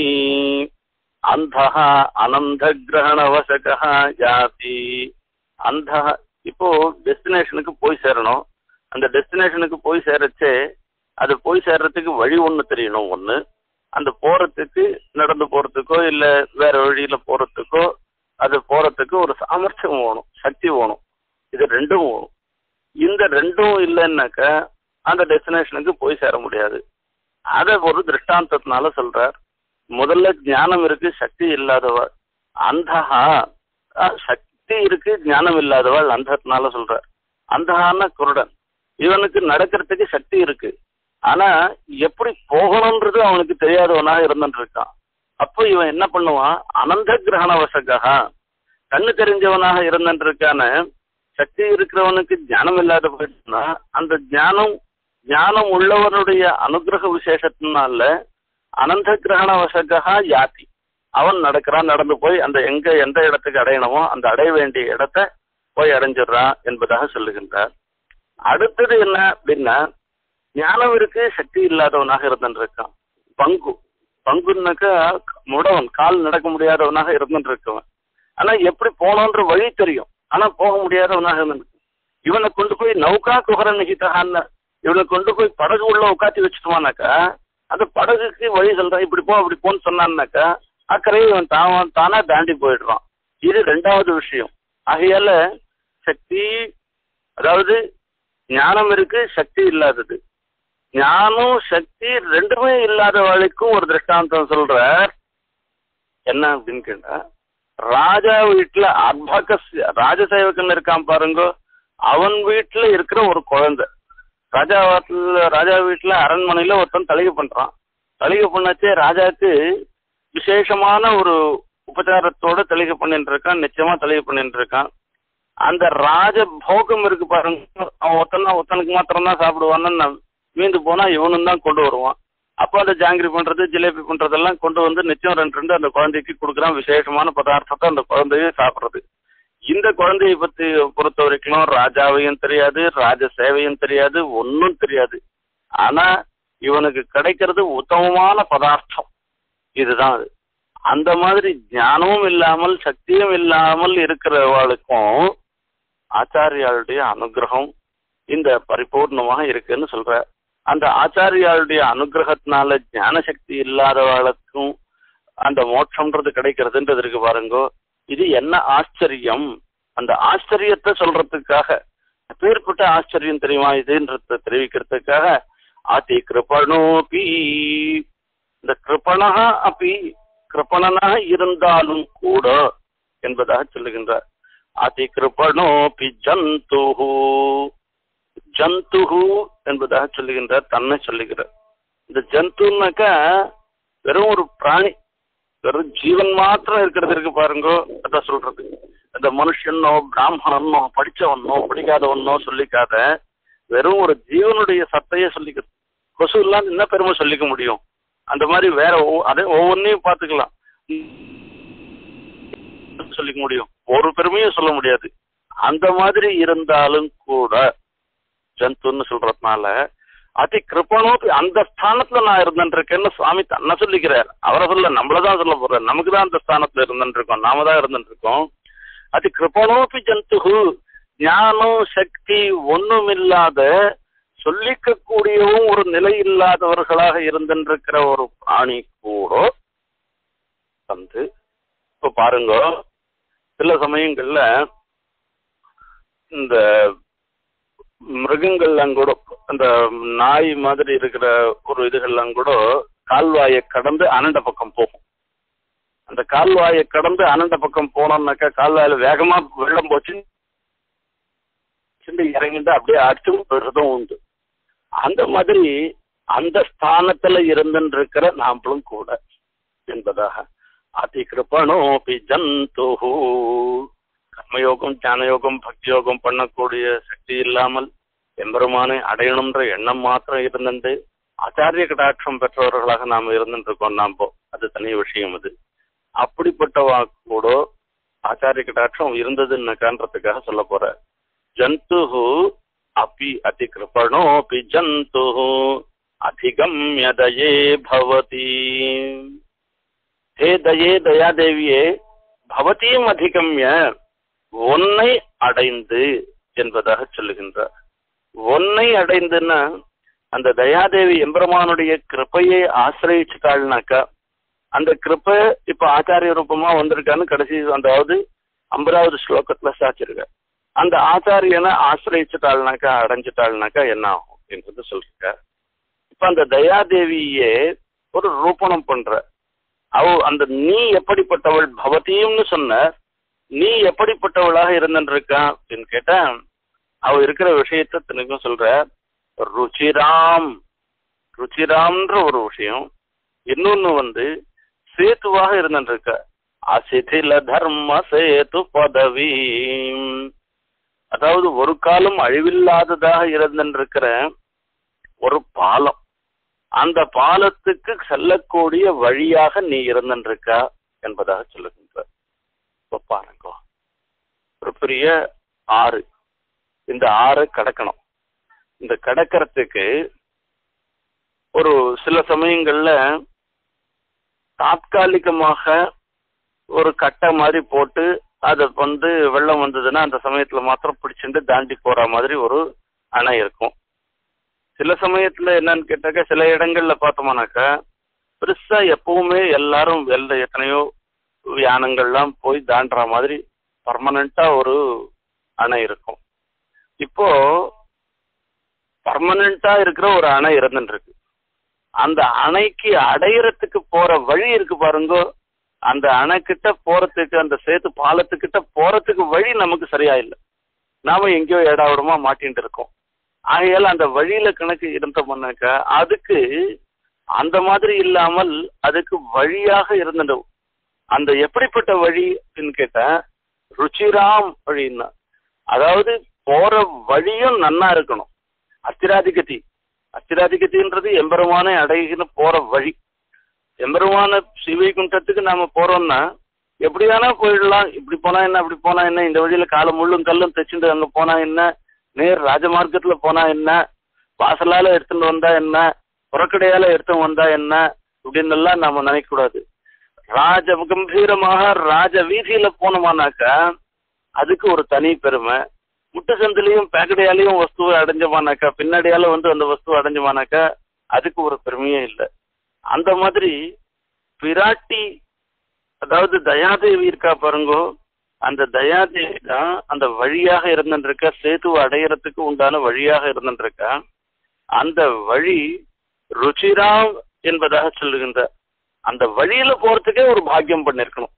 அந்த அனந்த கிரகண வசகா யாதி அந்த இப்போ டெஸ்டினேஷனுக்கு போய் சேரணும் அந்த டெஸ்டினேஷனுக்கு போய் சேரச்சே அது போய் சேர்றதுக்கு வழி ஒன்று தெரியணும் ஒன்று அந்த போறதுக்கு நடந்து போறதுக்கோ இல்ல வேற வழியில போறதுக்கோ அது போறதுக்கு ஒரு சாமர்த்தியம் வேணும் சக்தி வேணும் இது ரெண்டும் வேணும் இந்த ரெண்டும் இல்லைன்னாக்க அந்த டெஸ்டினேஷனுக்கு போய் சேர முடியாது அதை ஒரு திருஷ்டாந்தத்தினால சொல்றார் முதல்ல ஞானம் இருக்கு சக்தி இல்லாதவள் அந்தஹா அஹ், சக்தி இருக்கு ஞானம் இல்லாதவள் அந்தத்தினால சொல்றார் அந்தஹான்னா குருடன் இவனுக்கு நடக்கிறதுக்கு சக்தி இருக்கு ஆனா எப்படி போகணும்ன்றது அவனுக்கு தெரியாதவனாக இருந்துட்டு இருக்கான் அப்போ இவன் என்ன பண்ணுவான் அனந்த கிரகண வசகா கண்ணு தெரிஞ்சவனாக இருந்துட்டு இருக்கான சக்தி இருக்கிறவனுக்கு ஞானம் இல்லாத போயிடுச்சுன்னா அந்த ஞானம் ஞானம் உள்ளவனுடைய அனுகிரக விசேஷத்தினால அனந்த கிரகண வசகா யாதி அவன் நடக்கிறான் நடந்து போய் அந்த எங்க எந்த இடத்துக்கு அடையணுமோ அந்த அடைய வேண்டிய இடத்த போய் அடைஞ்சிடுறான் என்பதாக சொல்லுகின்றார் அடுத்தது என்ன அப்படின்னா ஞானம் இருக்கு சக்தி இல்லாதவனாக இருந்துட்டு இருக்கான் பங்கு பங்குன்னாக்கா முடவன் கால் நடக்க முடியாதவனாக இருந்துட்டு இருக்கவன் ஆனா எப்படி போனோன்ற வழி தெரியும் ஆனா போக முடியாதவனாக இருந்து இவனை கொண்டு போய் நௌகா குகர நிகிதகான்னு இவனை கொண்டு போய் படகு உள்ள உட்காத்தி வச்சுட்டுவானாக்கா அந்த படகுக்கு வழி சொல்றான் இப்படி போ அப்படி போன்னு சொன்னான்னாக்கா அக்கறையை இவன் தான் தானா தாண்டி போயிடுறான் இது ரெண்டாவது விஷயம் ஆகையால சக்தி அதாவது ஞானம் இருக்கு சக்தி இல்லாதது ஞானம் சக்தி ரெண்டுமே இல்லாதவளுக்கும் ஒரு திருஷ்டாந்தம் சொல்ற என்ன அப்படின்னு கேட்டா ராஜா வீட்டுல அர்பகஸ் ராஜசேவகன் இருக்கான் பாருங்க அவன் வீட்டுல இருக்கிற ஒரு குழந்தை ராஜா வீட்டுல ராஜா வீட்டுல அரண்மனையில ஒருத்தன் தலிகை பண்றான் தலிகை பண்ணச்சே ராஜாக்கு விசேஷமான ஒரு உபச்சாரத்தோட தலிகை பண்ணிட்டு இருக்கான் நிச்சயமா தலிகை பண்ணிட்டு இருக்கான் அந்த ராஜ போகம் இருக்கு பாருங்க அவன் ஒத்தனா ஒத்தனுக்கு மாத்திரம் தான் சாப்பிடுவான்னு மீந்து போனா இவனும் தான் கொண்டு வருவான் அப்போ அந்த ஜாங்கிரி பண்றது ஜிலேபி பண்றதெல்லாம் கொண்டு வந்து நிச்சயம் ரெண்டு ரெண்டு அந்த குழந்தைக்கு கொடுக்குறான் விசேஷமான பதார்த்தத்தை அந்த குழந்தையும் சாப்பிடுறது இந்த குழந்தையை பத்தி பொறுத்த வரைக்கும் ராஜாவையும் தெரியாது ராஜ சேவையும் தெரியாது ஒன்றும் தெரியாது ஆனா இவனுக்கு கிடைக்கிறது உத்தமமான பதார்த்தம் இதுதான் அது அந்த மாதிரி ஞானமும் இல்லாமல் சக்தியும் இல்லாமல் இருக்கிறவளுக்கும் ஆச்சாரியாளுடைய அனுகிரகம் இந்த பரிபூர்ணமாக இருக்குன்னு சொல்ற அந்த ஆச்சாரியாளுடைய அனுகிரகத்தினால ஞான சக்தி இல்லாதவளுக்கும் அந்த மோட்சம்ன்றது கிடைக்கிறதுன்றது இருக்கு பாருங்க இது என்ன ஆச்சரியம் அந்த ஆச்சரியத்தை சொல்றதுக்காக பேர்பட்ட ஆச்சரியம் தெரியுமா இதுன்றத தெரிவிக்கிறதுக்காக ஆதி கிருபணோபி இந்த கிருபணா அப்படி கிருபணனாக இருந்தாலும் கூட என்பதாக சொல்லுகின்றார் அதி கிருபணோபி ஜந்துஹு ஜந்துஹு என்பதாக சொல்லுகின்றார் தன்னை சொல்லுகிறார் இந்த ஜந்துனாக்கா வெறும் ஒரு பிராணி வெறும் ஜீவன் மாத்திரம் இருக்கிறது இருக்கு பாருங்க அதான் சொல்றது இந்த மனுஷனோ பிராமணனோ படிச்சவனோ படிக்காதவனோ சொல்லிக்காத வெறும் ஒரு ஜீவனுடைய சத்தையே சொல்லிக்கிறது கொசு இல்லாம என்ன பெருமை சொல்லிக்க முடியும் அந்த மாதிரி வேற ஒவ்வொ- அதே ஒவ்வொன்றையும் பார்த்துக்கலாம் சொல்லிக்க முடியும் ஒரு பெருமையும் சொல்ல முடியாது அந்த மாதிரி இருந்தாலும் கூட ஜந்துன்னு சொல்றதுனால அதி கிருப்பனோபி அந்த ஸ்தானத்துல நான் இருந்துருக்கேன்னு சுவாமி தன்னை சொல்லிக்கிறார் அவரை சொல்ல நம்மளதான் சொல்ல போறார் நமக்கு தான் அந்த ஸ்தானத்துல இருந்துட்டு இருக்கோம் நாம தான் இருந்துட்டு இருக்கோம் அதி கிருப்பனோபி ஜந்துகு ஞானம் சக்தி ஒண்ணுமில்லாத சொல்லிக்க கூடியவும் ஒரு நிலை இல்லாதவர்களாக இருந்திருக்கிற ஒரு பிராணி கூட வந்து இப்ப பாருங்க சில சமயங்கள்ல இந்த மிருகங்கள்லாம் கூட அந்த நாய் மாதிரி இருக்கிற ஒரு இதுகள்லாம் கூட கால்வாயை கடந்து அனண்ட பக்கம் போகும் அந்த கால்வாயை கடந்து அனண்ட பக்கம் போனோம்னாக்கா கால்வாயில வேகமா வெள்ளம் போச்சு சிண்டு இறங்கிட்டு அப்படியே அடிச்சு போயிடுறதும் உண்டு அந்த மாதிரி அந்த ஸ்தானத்துல இருந்துட்டு இருக்கிற நாமளும் கூட என்பதாக அதி கிருப்பணோபி ஜந்துஹு கர்மயோகம் ஞானயோகம் பக்தி யோகம் பண்ணக்கூடிய சக்தி இல்லாமல் எம்பெருமானை அடையணுன்ற எண்ணம் மாத்திரம் இருந்துட்டு ஆச்சாரிய கடாட்சம் பெற்றவர்களாக நாம் இருந்துட்டு இருக்கோம் நாம் அது தனி விஷயம் அது அப்படிப்பட்டவா கூட ஆச்சாரிய கடாட்சம் இருந்ததுன்னுக்கான்றதுக்காக சொல்ல போற ஜந்து அப்பி அதி கிருபணோபி ஜந்து அதிகம்ய தயே பவதி ஹே தயே தயாதேவியே பவதியும் அதிகம்ய ஒன்னை அடைந்து என்பதாக சொல்லுகின்றார் ஒன்னை அடைந்துன்னா அந்த தயாதேவி எம்பெருமானுடைய கிருப்பையை ஆசிரயிச்சுட்டாள்னாக்கா அந்த கிருப்பை இப்ப ஆச்சாரிய ரூபமா வந்திருக்கான்னு கடைசி அதாவது ஐம்பதாவது ஸ்லோகத்துல சாச்சிருக்க அந்த ஆச்சாரியனை ஆசிரயிச்சுட்டாள்னாக்கா அடைஞ்சிட்டாள்னாக்கா என்ன ஆகும் அப்படின்றது சொல்லிருக்க இப்ப அந்த தயாதேவியே ஒரு ரூபணம் பண்ற அவ அந்த நீ எப்படிப்பட்டவள் பவதியும்னு சொன்ன நீ எப்படிப்பட்டவளாக இருந்துருக்கா அப்படின்னு கேட்டா அவ இருக்கிற விஷயத்த தனக்கும் சொல்ற ருச்சிராம் ருச்சிராம்ன்ற ஒரு விஷயம் இன்னொன்னு வந்து சேத்துவாக இருந்துருக்க அசிதில தர்ம சேது பதவி அதாவது ஒரு காலம் அழிவில்லாததாக இருந்திருக்கிற ஒரு பாலம் அந்த பாலத்துக்கு செல்லக்கூடிய வழியாக நீ இருந்திருக்கா என்பதாக சொல்லுகின்ற பாருங்க ஒரு பெரிய ஆறு இந்த ஆறை கடக்கணும் இந்த கடக்கிறதுக்கு ஒரு சில சமயங்கள்ல தாத்காலிகமாக ஒரு கட்டை மாதிரி போட்டு அதை வந்து வெள்ளம் வந்ததுன்னா அந்த சமயத்துல மாத்திரம் பிடிச்சிட்டு தாண்டி போற மாதிரி ஒரு அணை இருக்கும் சில சமயத்துல என்னன்னு கேட்டாக்கா சில இடங்கள்ல பார்த்தோம்னாக்கா பெருசா எப்பவுமே எல்லாரும் எல்ல எத்தனையோ யானங்கள்லாம் போய் தாண்டுற மாதிரி பர்மனண்டா ஒரு அணை இருக்கும் இப்போ பர்மனண்டா இருக்கிற ஒரு அணை இருந்துட்டு இருக்கு அந்த அணைக்கு அடையறதுக்கு போற வழி இருக்கு பாருங்க அந்த அணைக்கிட்ட போறதுக்கு அந்த சேத்து பாலத்துக்கிட்ட போறதுக்கு வழி நமக்கு சரியா இல்லை நாம எங்கேயோ ஏடாவிடமா மாட்டின்ட்டு இருக்கோம் ஆகையால அந்த வழியில கணக்கு இருந்தோம்னாக்கா அதுக்கு அந்த மாதிரி இல்லாமல் அதுக்கு வழியாக இருந்தது அந்த எப்படிப்பட்ட வழி அப்படின்னு கேட்டா ருச்சிராம் வழின்னா அதாவது போற வழியும் நன்னா இருக்கணும் அத்திராதிகதி அத்திராதிகதின்றது எம்பெருமானை அடைகின்னு போற வழி எம்பெருமான சிவைகுண்டத்துக்கு நாம போறோம்னா எப்படியானா போயிடலாம் இப்படி போனா என்ன அப்படி போனா என்ன இந்த வழியில காலம் முள்ளும் கல்லும் தைச்சுட்டு அங்க போனா என்ன நேர் ராஜமார்க்கத்துல போனா என்ன வாசலால எடுத்துட்டு வந்தா என்ன புறக்கடையால எடுத்து வந்தா என்ன இப்படின்னு எல்லாம் நாம நினைக்க கூடாது ராஜ கம்பீரமாக ராஜ வீதியில போனோமானாக்கா அதுக்கு ஒரு தனி பெருமை முட்டு சந்திலையும் பேக்கடையாலையும் வஸ்துவை அடைஞ்சமானாக்கா பின்னாடியால வந்து அந்த வஸ்துவை அடைஞ்சமானாக்கா அதுக்கு ஒரு பெருமையே இல்லை அந்த மாதிரி பிராட்டி அதாவது தயாதேவி இருக்கா பாருங்கோ அந்த தயாதேவி தான் அந்த வழியாக இருந்துருக்க சேதுவை அடையறதுக்கு உண்டான வழியாக இருந்துருக்கா அந்த வழி ருச்சிராம் என்பதாக சொல்லுகின்ற அந்த வழியில போறதுக்கே ஒரு பாக்கியம் பண்ணிருக்கணும்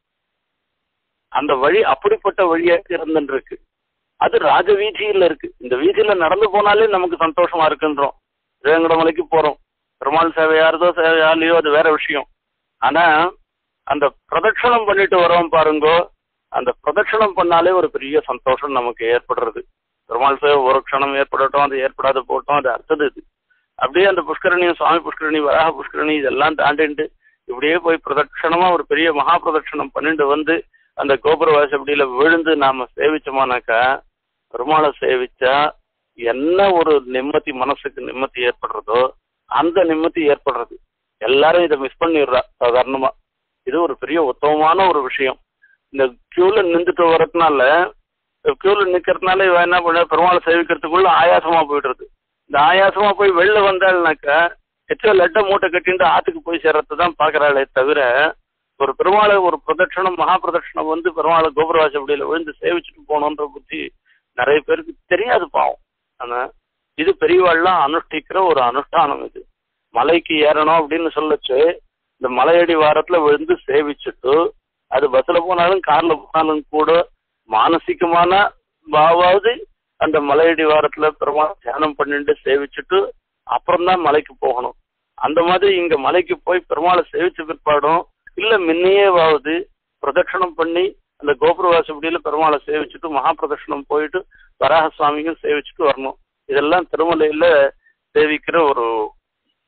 அந்த வழி அப்படிப்பட்ட வழியாக இருந்துருக்கு அது ராஜ வீதியில இருக்கு இந்த வீதியில நடந்து போனாலே நமக்கு சந்தோஷமா இருக்குன்றோம் வேங்கடமலைக்கு போறோம் பெருமாள் சேவையாரதோ சேவையாலையோ அது வேற விஷயம் ஆனா அந்த பிரதட்சணம் பண்ணிட்டு வரோம் பாருங்கோ அந்த பிரதட்சணம் பண்ணாலே ஒரு பெரிய சந்தோஷம் நமக்கு ஏற்படுறது பெருமாள் சேவை ஒரு க்ஷணம் ஏற்படட்டும் அது ஏற்படாத போட்டோம் அது அடுத்தது இது அப்படியே அந்த புஷ்கரணியும் சுவாமி புஷ்கரணி வராக புஷ்கரணி இதெல்லாம் தாண்டிட்டு இப்படியே போய் பிரதட்சணமா ஒரு பெரிய மகா பிரதட்சணம் பண்ணிட்டு வந்து அந்த கோபுர வாசப்படியில விழுந்து நாம சேவிச்சோமானாக்கா பெருமாளை சேவிச்சா என்ன ஒரு நிம்மதி மனசுக்கு நிம்மதி ஏற்படுறதோ அந்த நிம்மதி ஏற்படுறது எல்லாரும் இதை மிஸ் பண்ணிடுறா சாதாரணமா இது ஒரு பெரிய உத்தமமான ஒரு விஷயம் இந்த கியூல நின்றுட்டு வரதுனால கியூல நிக்கிறதுனால இவன் என்ன பண்ண பெருமாளை சேவிக்கிறதுக்குள்ள ஆயாசமா போயிடுறது இந்த ஆயாசமா போய் வெளில வந்தாள்னாக்கா எச்சோ லட்டை மூட்டை கட்டிட்டு ஆத்துக்கு போய் சேர்றது தான் பாக்குறாளே தவிர ஒரு பெருமாளை ஒரு பிரதட்சணம் மகா பிரதட்சணம் வந்து பெருமாளை கோபுரவாசப்படியில விழுந்து சேவிச்சுட்டு போகணுன்ற புத்தி நிறைய பேருக்கு தெரியாது பாவம் ஆனா இது பெரியவாள்லாம் அனுஷ்டிக்கிற ஒரு அனுஷ்டானம் இது மலைக்கு ஏறணும் அப்படின்னு சொல்லச்சு இந்த மலையடி வாரத்துல விழுந்து சேவிச்சுட்டு அது பஸ்ல போனாலும் கார்ல போனாலும் கூட மானசிகமான பாவாவது அந்த மலையடி வாரத்துல பெருமாள் தியானம் பண்ணிட்டு சேவிச்சுட்டு அப்புறம் தான் மலைக்கு போகணும் அந்த மாதிரி இங்க மலைக்கு போய் பெருமாளை சேவிச்ச பிற்பாடும் இல்ல முன்னையேவாவது பிரதட்சணம் பண்ணி அந்த கோபுர வாசப்படியில பெருமாளை சேவிச்சுட்டு மகா பிரதட்சணம் போயிட்டு வராக சுவாமியும் சேவிச்சுட்டு வரணும் இதெல்லாம் திருமலையில சேவிக்கிற ஒரு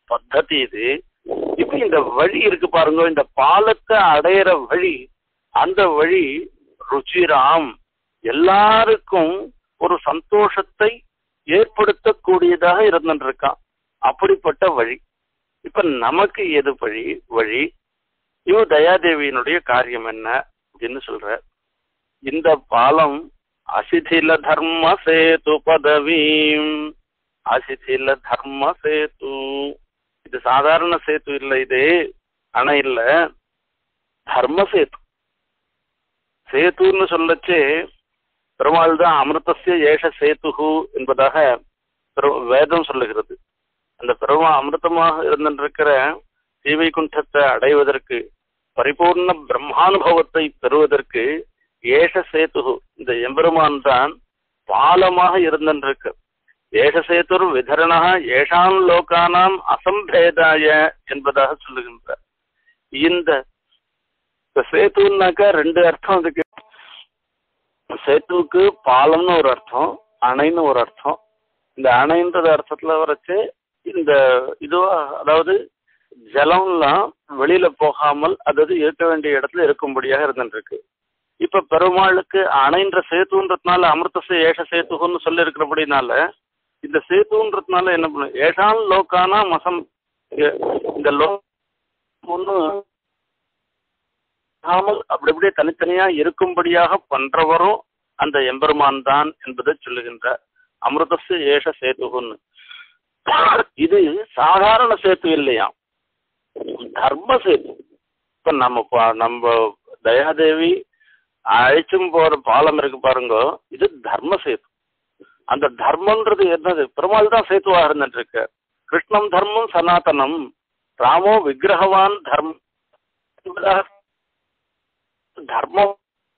பத்ததி இது இப்ப இந்த வழி இருக்கு பாருங்க இந்த பாலத்தை அடையிற வழி அந்த வழி ருச்சிராம் எல்லாருக்கும் ஒரு சந்தோஷத்தை ஏற்படுத்தக்கூடியதாக இருந்துருக்கான் அப்படிப்பட்ட வழி இப்ப நமக்கு எது வழி வழி இவ தயாதேவியினுடைய காரியம் என்ன அப்படின்னு சொல்ற இந்த பாலம் அசிதில தர்ம சேது பதவீம் அசிதில தர்ம சேது இது சாதாரண சேத்து இல்லை இது அணை இல்ல தர்ம சேத்து சேத்துன்னு சொல்லச்சு பெருமாள் தான் அமிர்தசிய ஏஷ சேத்துகு என்பதாக பெரு- வேதம் சொல்லுகிறது அந்த பெருமா அமிர்தமாக இருந்திருக்கிற ஸ்ரீவைகுண்டத்தை அடைவதற்கு பரிபூர்ண பிரம்மானுபவத்தை பெறுவதற்கு ஏஷ சேத்துகு இந்த எம்பெருமான் தான் பாலமாக இருந்திருக்கு ஏஷ சேத்துர் விதரணா ஏஷாம் லோகானாம் அசம்பேதாய என்பதாக சொல்லுகின்றார் இந்த இந்த சேத்துனாக்கா ரெண்டு அர்த்தம் அதுக்கு சேத்துவுக்கு பாலம்னு ஒரு அர்த்தம் அணைன்னு ஒரு அர்த்தம் இந்த அணைன்றது அர்த்தத்துல வரைச்சு இந்த இதுவா அதாவது ஜலம்லாம் வெளியில போகாமல் அதாவது இருக்க வேண்டிய இடத்துல இருக்கும்படியாக இருந்துருக்கு இப்ப பெருமாளுக்கு அணைன்ற சேத்துன்றதுனால அமிர்தசே ஏஷ சேத்துன்னு சொல்லி இருக்கிறபடினால இந்த சேத்துன்றதுனால என்ன பண்ணும் ஏஷான் லோக்கானா மசம் இந்த லோ ஒண்ணு ஆமல் அப்படி அப்படியே தனித்தனியா இருக்கும்படியாக பண்றவரும் அந்த எம்பெருமான் தான் என்பதை சொல்லுகின்றார் அமிர்தசு ஏஷ சேத்துகுன்னு இது சாதாரண சேத்து இல்லையா தர்ம சேத்து இப்ப நம்ம பா- நம்ம தயாதேவி அழைச்சும் போற பாலம் இருக்கு பாருங்க இது தர்ம சேத்து அந்த தர்மன்றது என்னது பெருமாள் தான் சேத்துவாக இருந்துட்டு இருக்கு கிருஷ்ணம் தர்மம் சனாதனம் ராமோ விக்கிரகவான் தர்மம் தர்மம்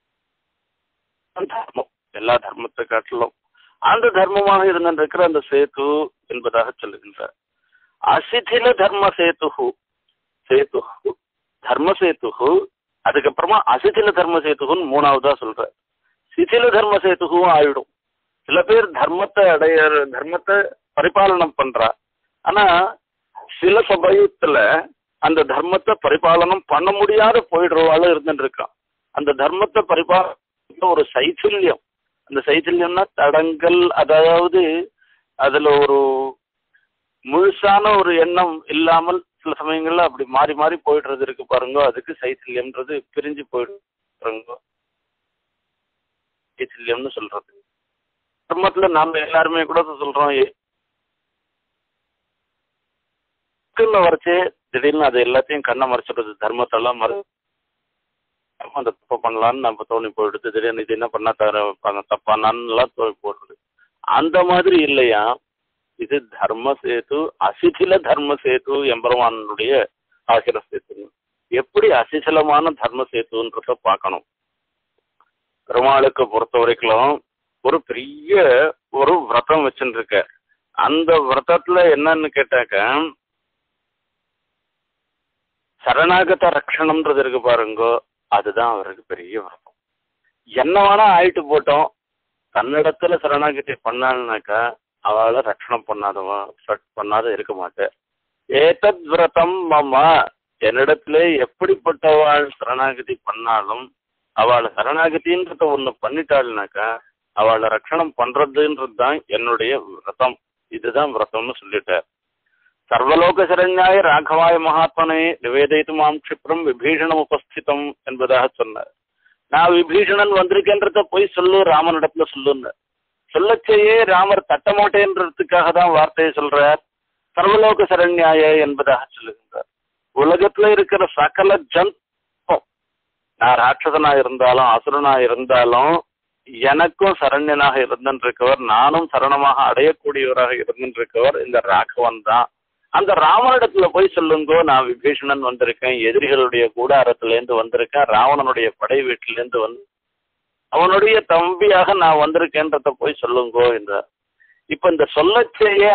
தர்மம் எல்லா தர்மத்தை காட்டிலும் அந்த தர்மமாக இருந்திருக்கிற அந்த சேது என்பதாக சொல்லுகின்றார் அசிதில தர்ம சேத்து சேத்து தர்ம சேத்து அதுக்கப்புறமா அசிதில தர்ம சேத்துன்னு மூணாவதா சொல்ற சிதில தர்ம சேத்துவும் ஆயிடும் சில பேர் தர்மத்தை அடைய தர்மத்தை பரிபாலனம் பண்றா ஆனா சில சமயத்துல அந்த தர்மத்தை பரிபாலனம் பண்ண முடியாத போயிடுறவாளும் இருந்துட்டு இருக்கான் அந்த தர்மத்தை பரிபாலன ஒரு சைथिல்யம் அந்த சைथिல்யம்னா தடங்கல் அதாவது அதுல ஒரு முழுசான ஒரு எண்ணம் இல்லாமல் சில சமயங்கள்ல அப்படி மாறி மாறி போயிடுறது இருக்கு பாருங்க அதுக்கு சைथिல்யம்ன்றது பிரிஞ்சு போயிடும் பாருங்க சைथिல்யம்னு சொல்றது தர்மத்துல நாம எல்லாருமே கூட சொல்றோம் ஏ- இருக்குன்னு வரைச்சு திடீர்னு அது எல்லாத்தையும் கண்ணை மறைச்சிடுறது தர்மத்தெல்லாம் மறை நம்ம அந்த தப்பு பண்ணலான்னு நம்ம தோணி போயிடுது திடீர்னு இது என்ன பண்ணா தர பண்ண- தப்பானான்னுலாம் தோணி போடுறது அந்த மாதிரி இல்லையா இது தர்ம சேது அசிதில தர்ம சேது எம்பெருமானுடைய ஆகிற சேத்து எப்படி அசிசிலமான தர்ம சேத்துன்றத பார்க்கணும் பெருமாளுக்கு பொறுத்த வரைக்கும் ஒரு பெரிய ஒரு விரதம் வச்சுட்டு இருக்க அந்த விரதத்துல என்னன்னு கேட்டாக்க சரணாகத ரக்ஷணம்ன்றது இருக்கு பாருங்கோ அதுதான் அவருக்கு பெரிய விரதம் என்ன வேணா ஆயிட்டு போட்டோம் தன்னிடத்துல சரணாகதி பண்ணான்னாக்கா அவளை ரட்சணம் பண்ணாதவா சட் பண்ணாத இருக்க மாட்டேன் ஏதத் விரதம் மம என்னிடத்துல எப்படிப்பட்டவாள் சரணாகதி பண்ணாலும் அவளை சரணாகதின்றத ஒண்ணு பண்ணிட்டாள்னாக்கா அவளை ரட்சணம் பண்றதுன்றது தான் என்னுடைய விரதம் இதுதான் விரதம்னு சொல்லிட்டார் சர்வலோக சரண்யாய ராகவாய மகாத்மனை நிவேதித்து மாம் க்ஷிப்ரம் விபீஷணம் உபஸ்திதம் என்பதாக சொன்னார் நான் விபீஷணன் வந்திருக்கேன்றத போய் சொல்லு ராமனிடத்துல சொல்லுன்னு சொல்லச்சேயே ராமர் தட்டமாட்டேன்றதுக்காக தான் வார்த்தையை சொல்றார் சர்வலோக சரண்யாய என்பதாக சொல்லுகின்றார் உலகத்துல இருக்கிற சகல ஜந்தம் நான் ராட்சசனா இருந்தாலும் அசுரனா இருந்தாலும் எனக்கும் சரண்யனாக இருந்திருக்கவர் நானும் சரணமாக அடையக்கூடியவராக இருந்திருக்கவர் இந்த ராகவன் தான் அந்த ராவணனிடத்துல போய் சொல்லுங்கோ நான் விபீஷணன் வந்திருக்கேன் எதிரிகளுடைய கூடாரத்திலேருந்து வந்திருக்கேன் ராவணனுடைய படை வீட்டிலேருந்து வந்து அவனுடைய தம்பியாக நான் வந்திருக்கேன்றத போய் சொல்லுங்கோ என்றார் இப்ப இந்த சொல்லச்சேய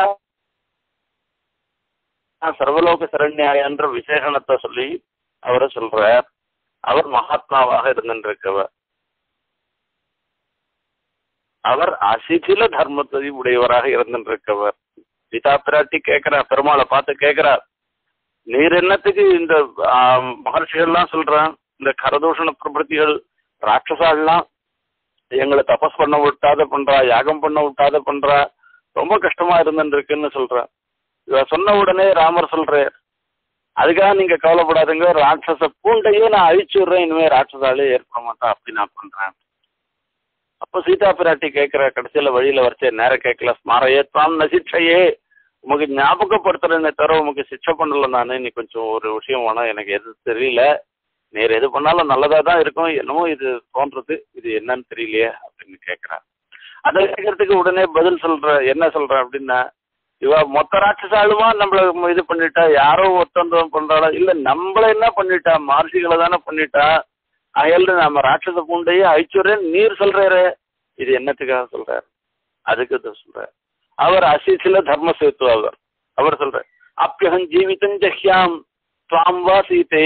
சர்வலோக சரண்யாய என்ற விசேஷணத்தை சொல்லி அவரை சொல்றார் அவர் மகாத்மாவாக இருந்திருக்கவர் அவர் அசிதில தர்மத்தை உடையவராக இருந்திருக்கவர் சீதா பிராட்டி கேட்கிறா பெருமாளை பார்த்து கேட்கிறா நீர் என்னத்துக்கு இந்த ஆஹ், மகர்ஷிகள்லாம் சொல்றான் இந்த கரதூஷண பிரபத்திகள் ராட்சசாலாம் எங்களை தபஸ் பண்ண விட்டாத பண்றா யாகம் பண்ண விட்டாத பண்றா ரொம்ப கஷ்டமா இருந்துருக்குன்னு சொல்றா இவ சொன்ன உடனே ராமர் சொல்றார் அதுக்காக நீங்க கவலைப்படாதீங்க ராட்சச பூண்டையே நான் அழிச்சு விடுறேன் இனிமே ராட்சசாலே ஏற்பட மாட்டான் அப்படி நான் பண்றேன் அப்ப சீதா பிராட்டி கேட்கிற கடைசியில வழியில வரைச்சே நேர கேட்கல ஸ்மாரையத்தான் நசிச்சையே உமக்கு ஞாபகப்படுத்துறேனே தவிர உமக்கு சிக்ஷை பண்ணல நானு நீ கொஞ்சம் ஒரு விஷயம் வேணாம் எனக்கு எது தெரியல நேர் எது பண்ணாலும் நல்லதா தான் இருக்கும் என்னமோ இது தோன்றது இது என்னன்னு தெரியலையே அப்படின்னு கேட்கிறேன் அதை கேட்கறதுக்கு உடனே பதில் சொல்ற என்ன சொல்ற அப்படின்னா இவ மொத்த ராட்சசாலுமா நம்மள இது பண்ணிட்டா யாரோ ஒருத்தந்தம் பண்றாளா இல்ல நம்மள என்ன பண்ணிட்டா மகர்ஷிகளை தானே பண்ணிட்டா அயல்னு நம்ம ராட்சச பூண்டையே அழிச்சுறேன் நீர் சொல்றாரு இது என்னத்துக்காக சொல்றாரு அதுக்கு இது சொல்றாரு அவர் அசிசில தர்ம சேத்து அவர் அவர் சொல்றார் அப்பியகம் ஜீவிதம் ஜஹ்யாம் துவாம் வா சீதே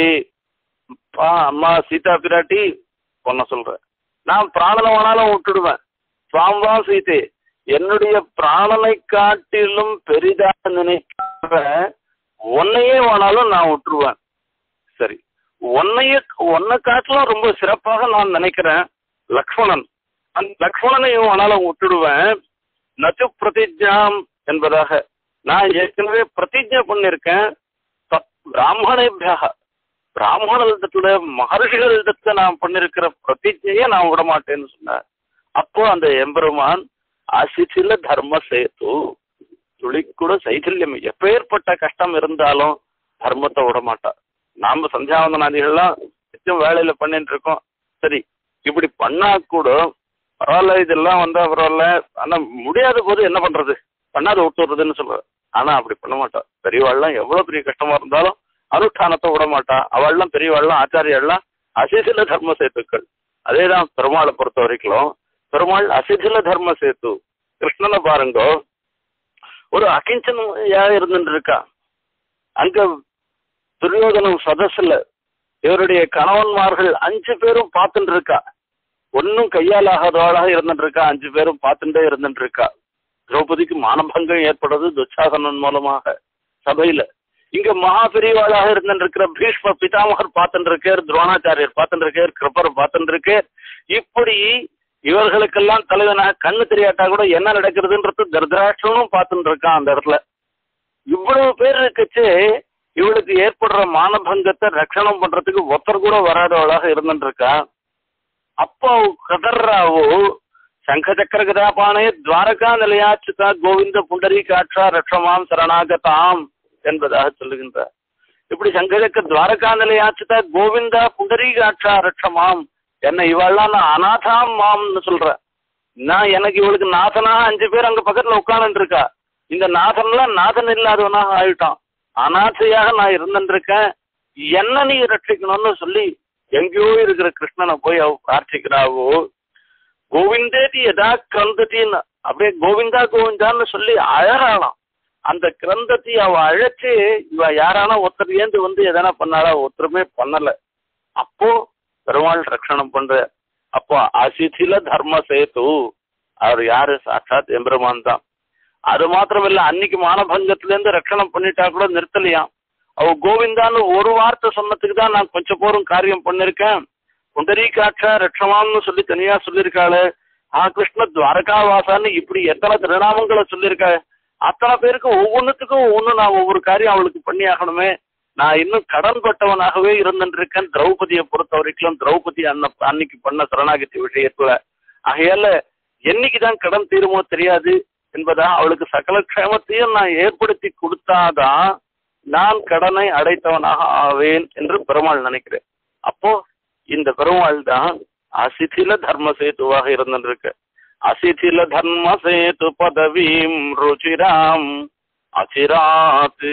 பா அம்மா சீதா பிராட்டி பொண்ண சொல்ற நான் பிராணனை வேணாலும் விட்டுடுவேன் துவாம் வா சீதே என்னுடைய பிராணனை காட்டிலும் பெரிதாக நினைக்கிற உன்னையே வேணாலும் நான் விட்டுருவேன் சரி உன்னைய உன்னை காட்டிலும் ரொம்ப சிறப்பாக நான் நினைக்கிறேன் லக்ஷ்மணன் அந்த லக்ஷ்மணனையும் வேணாலும் விட்டுடுவேன் நச்சு பிரதிஜாம் என்பதாக நான் ஏற்கனவே பிரதிஜை பண்ணியிருக்கேன் தத் பிராமணேபியாக பிராமணர்களிடத்துல மகர்ஷிகளிடத்துல நான் பண்ணிருக்கிற பிரதிஜையை நான் விட மாட்டேன்னு சொன்னேன் அப்போ அந்த எம்பெருமான் அசிசில தர்ம சேத்து துளி கூட சைதல்யம் எப்பேற்பட்ட கஷ்டம் இருந்தாலும் தர்மத்தை விட மாட்டா நாம சந்தியாவந்தனாதிகள்லாம் நிச்சயம் வேலையில பண்ணிட்டு இருக்கோம் சரி இப்படி பண்ணா கூட பரவாயில்ல இதெல்லாம் வந்தா பரவாயில்ல ஆனா முடியாத போது என்ன பண்றது பண்ணாத விட்டுறதுன்னு சொல்ற ஆனா அப்படி பண்ண மாட்டா பெரியவாள்லாம் எவ்வளவு பெரிய கஷ்டமா இருந்தாலும் அனுஷ்டானத்தை விட மாட்டா அவள்லாம் பெரியவாள்லாம் ஆச்சாரியெல்லாம் அசிசில தர்ம சேத்துக்கள் அதேதான் பெருமாளை பொறுத்த வரைக்கும் பெருமாள் அசிசில தர்ம சேத்து கிருஷ்ணனை பாருங்க ஒரு அகிஞ்சனையா இருந்துட்டு இருக்கா அங்க துரியோதனம் சதஸ்ல இவருடைய கணவன்மார்கள் அஞ்சு பேரும் பார்த்துட்டு இருக்கா ஒன்னும் கையால் ஆகாதவாளாக இருந்துட்டு இருக்கா அஞ்சு பேரும் பார்த்துட்டே இருந்துட்டு இருக்கா திரௌபதிக்கு மானபங்கம் ஏற்படுறது துச்சாசனன் மூலமாக சபையில இங்க மகா பெரியவாளாக இருந்துட்டு இருக்கிற பீஷ்ம பிதாமகர் பார்த்துட்டு இருக்கார் துரோணாச்சாரியர் பார்த்துட்டு இருக்கார் கிருப்பர் பார்த்துட்டு இருக்கார் இப்படி இவர்களுக்கெல்லாம் தலைவனாக கண்ணு தெரியாட்டா கூட என்ன நடக்கிறதுன்றது தர்தராஷ்டனும் பார்த்துட்டு இருக்கான் அந்த இடத்துல இவ்வளவு பேர் இருக்கச்சு இவளுக்கு ஏற்படுற மானபங்கத்தை ரட்சணம் பண்றதுக்கு ஒருத்தர் கூட வராதவளாக இருந்துட்டு இருக்கா அப்போ கதர்ராவோ சங்க சக்கர கதாபானே துவாரகா நிலையாச்சுதா கோவிந்த புண்டரி காற்றா ரட்சமாம் சரணாகதாம் என்பதாக சொல்லுகின்றார் இப்படி சங்கஜக்க துவாரகா நிலையாச்சுதா கோவிந்தா புண்டரி காற்றா ரட்சமாம் என்ன இவெல்லாம் நான் அநாதாம் மாம்னு சொல்றேன் நான் எனக்கு இவளுக்கு நாதனாக அஞ்சு பேர் அங்க பக்கத்துல உட்கார்ந்து இருக்கா இந்த நாதன்லாம் நாதன் இல்லாதவனாக ஆயிட்டான் அநாதையாக நான் இருந்துட்டு இருக்கேன் என்ன நீ ரட்சிக்கணும்னு சொல்லி எங்கேயோ இருக்கிற கிருஷ்ணனை போய் அவ பிரார்த்திக்கிறாவோ கோவிந்தேதி எதா கிரந்தத்தின்னு அப்படியே கோவிந்தா கோவிந்தான்னு சொல்லி அழறாளாம் அந்த கிரந்தத்தை அவ அழைச்சு இவ யாரானா ஒருத்தர் ஏந்து வந்து எதனா பண்ணாளா ஒருத்தருமே பண்ணல அப்போ பெருமாள் ரட்சணம் பண்ற அப்போ அசிதில தர்ம சேது அவர் யாரு சாட்சாத் எம்பெருமான் தான் அது மாத்திரமில்ல அன்னைக்கு மானபங்கத்துல இருந்து ரட்சணம் பண்ணிட்டா கூட நிறுத்தலையாம் அவ கோவிந்தான்னு ஒரு வார்த்தை சொன்னதுக்கு தான் நான் கொஞ்சம் போரும் காரியம் பண்ணிருக்கேன் புண்டரீகாட்சா ரட்சமான்னு சொல்லி தனியா சொல்லியிருக்காளு ஆ கிருஷ்ண துவாரகாவாசான்னு இப்படி எத்தனை திருநாமங்களை சொல்லியிருக்கா அத்தனை பேருக்கு ஒவ்வொன்றுத்துக்கும் ஒவ்வொன்று நான் ஒவ்வொரு காரியம் அவளுக்கு பண்ணி ஆகணுமே நான் இன்னும் கடன் பட்டவனாகவே இருந்துட்டு இருக்கேன் திரௌபதியை பொறுத்த வரைக்கும் திரௌபதி அன்ன அன்னைக்கு பண்ண சரணாகதி விஷயத்துல ஆகையால என்னைக்கு தான் கடன் தீருமோ தெரியாது என்பதா அவளுக்கு சகல க்ஷேமத்தையும் நான் ஏற்படுத்தி கொடுத்தாதான் நான் கடனை அடைத்தவனாக ஆவேன் என்று பெருமாள் நினைக்கிறேன் அப்போ இந்த பெருமாள் தான் அசிதில தர்ம சேதுவாக இருந்திருக்கு அசிதில தர்ம சேது பதவீம் ருச்சிராம் அச்சிராத்து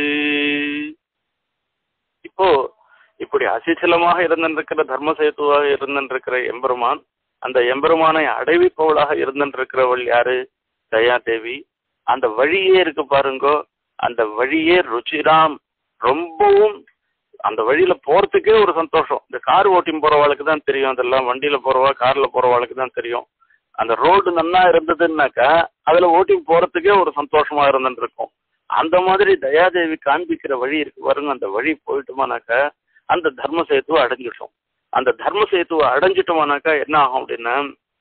இப்போ இப்படி அசிசிலமாக இருந்திருக்கிற தர்ம சேதுவாக இருந்திருக்கிற எம்பெருமான் அந்த எம்பெருமானை அடைவிப்பவளாக இருந்திருக்கிறவள் யாரு தயா தேவி அந்த வழியே இருக்கு பாருங்கோ அந்த வழியே ருச்சிராம் ரொம்பவும் அந்த வழியில போறதுக்கே ஒரு சந்தோஷம் இந்த கார் ஓட்டின்னு போறவாளுக்கு தான் தெரியும் அதெல்லாம் வண்டியில போறவா கார்ல போறவாளுக்கு தான் தெரியும் அந்த ரோடு நன்னா இருந்ததுன்னாக்கா அதுல ஓட்டிங் போறதுக்கே ஒரு சந்தோஷமா இருந்துட்டு இருக்கும் அந்த மாதிரி தயாதேவி காண்பிக்கிற வழி இருக்கு பாருங்க அந்த வழி போயிட்டோமானாக்கா அந்த தர்ம சேத்துவை அடைஞ்சிட்டோம் அந்த தர்ம சேத்துவை அடைஞ்சிட்டோமானாக்கா என்ன ஆகும் அப்படின்னா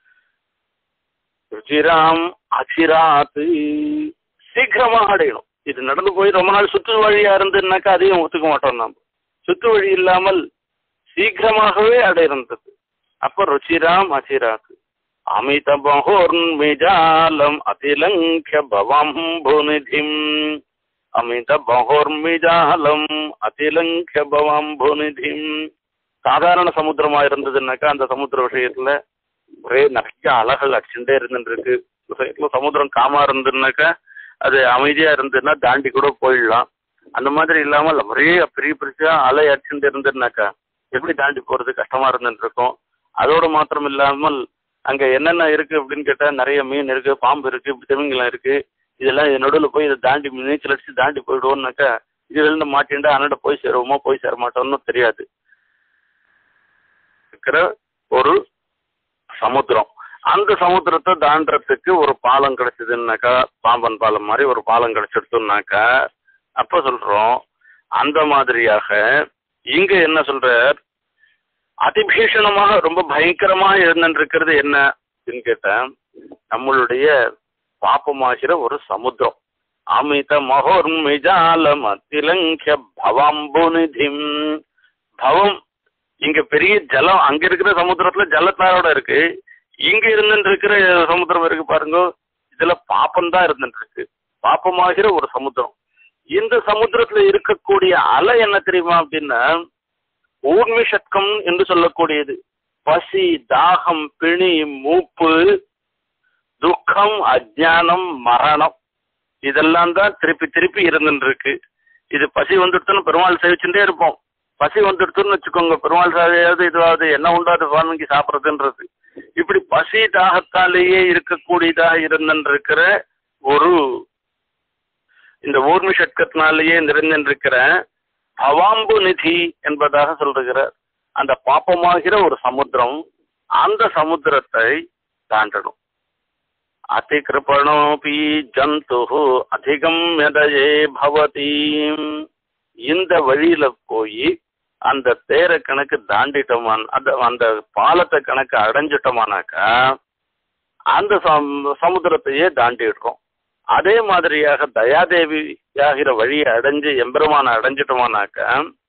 ருச்சிராம் அச்சிராத்து சீக்கிரமாக அடையணும் இது நடந்து போய் ரொம்ப நாள் சுற்று வழியா இருந்துன்னாக்கா அதையும் ஒத்துக்க மாட்டோம் நாம் சுற்று வழி இல்லாமல் சீக்கிரமாகவே அடையிறது அப்ப ருச்சிராம் அச்சிராத்து அமித பகோர்மிஜாலம் அதிலங்கிய பவாம்புநிதிம் அமித பகோர்மிஜாலம் அதிலங்கிய பவாம்புநிதிம் சாதாரண சமுத்திரமா இருந்ததுன்னாக்கா அந்த சமுத்திர விஷயத்துல ஒரே நிறைய அலைகள் அடிச்சுட்டே இருந்துட்டு இருக்கு விஷயத்துல சமுத்திரம் காமா இருந்ததுன்னாக்கா அது அமைதியா இருந்ததுன்னா தாண்டி கூட போயிடலாம் அந்த மாதிரி இல்லாமல் ஒரே பெரிய பெருசா அலை அடிச்சுட்டு இருந்ததுனாக்கா எப்படி தாண்டி போறது கஷ்டமா இருந்துட்டு இருக்கும் அதோட மாத்திரம் இல்லாமல் அங்க என்னென்ன இருக்கு அப்படின்னு கேட்டா நிறைய மீன் இருக்கு பாம்பு இருக்கு திமிங்கலம் இருக்கு இதெல்லாம் இது நடுவில் போய் இதை தாண்டி நீச்சல் அடிச்சு தாண்டி போயிடுவோம்னாக்கா இதுல இருந்து மாட்டின்டா அண்ணட போய் சேருவோமா போய் சேர மாட்டோம்னு தெரியாது இருக்கிற ஒரு சமுத்திரம் அந்த சமுத்திரத்தை தாண்டறதுக்கு ஒரு பாலம் கிடைச்சதுன்னாக்கா பாம்பன் பாலம் மாதிரி ஒரு பாலம் கிடைச்சிடுச்சுனாக்கா அப்ப சொல்றோம் அந்த மாதிரியாக இங்க என்ன சொல்றார் அதிபீஷணமாக ரொம்ப பயங்கரமாக இருந்துருக்கிறது என்ன அப்படின்னு கேட்டேன் நம்மளுடைய பாப்பமாகிற ஒரு சமுத்திரம் அமித மகோர்மிஜாலம் அதிலங்கிய பவாம்புநிதிம் பவம் இங்க பெரிய ஜலம் அங்க இருக்கிற சமுத்திரத்துல ஜலத்தாரோட இருக்கு இங்க இருந்துட்டு இருக்கிற சமுத்திரம் இருக்கு பாருங்க இதுல பாப்பம் தான் இருந்துட்டு இருக்கு பாப்பமாகிற ஒரு சமுத்திரம் இந்த சமுத்திரத்துல இருக்கக்கூடிய அலை என்ன தெரியுமா அப்படின்னா ஊர்மி சட்கம் என்று சொல்லக்கூடியது பசி தாகம் பிணி மூப்பு துக்கம் அஜானம் மரணம் இதெல்லாம் தான் திருப்பி திருப்பி இருந்துட்டு இருக்கு இது பசி வந்துடுத்துன்னு பெருமாள் சேவிச்சுட்டே இருப்போம் பசி வந்துடுத்துன்னு வச்சுக்கோங்க பெருமாள் சாதையாவது இதுவாவது என்ன உண்டோ அது வாங்கி சாப்பிட்றதுன்றது இப்படி பசி தாகத்தாலேயே இருக்கக்கூடியதாக இருந்திருக்கிற ஒரு இந்த ஊர்மி சட்கத்தினாலேயே நிறைந்திருக்கிற பவாம்பு நிதி என்பதாக சொல்லுகிறார் அந்த பாப்பமாகிற ஒரு சமுத்திரம் அந்த சமுத்திரத்தை தாண்டணும் அதிகிருப்பணோபி ஜந்து அதிகம் எதையே பவதி இந்த வழியில போய் அந்த தேரை கணக்கு தாண்டிட்டோமான் அந்த அந்த பாலத்தை கணக்கு அடைஞ்சிட்டோமானாக்கா அந்த சம்- சமுத்திரத்தையே தாண்டிடுறோம் அதே மாதிரியாக தயாதேவி ஆகிற வழியை அடைஞ்சு எம்பெருமான அடைஞ்சிட்டோமானாக்கா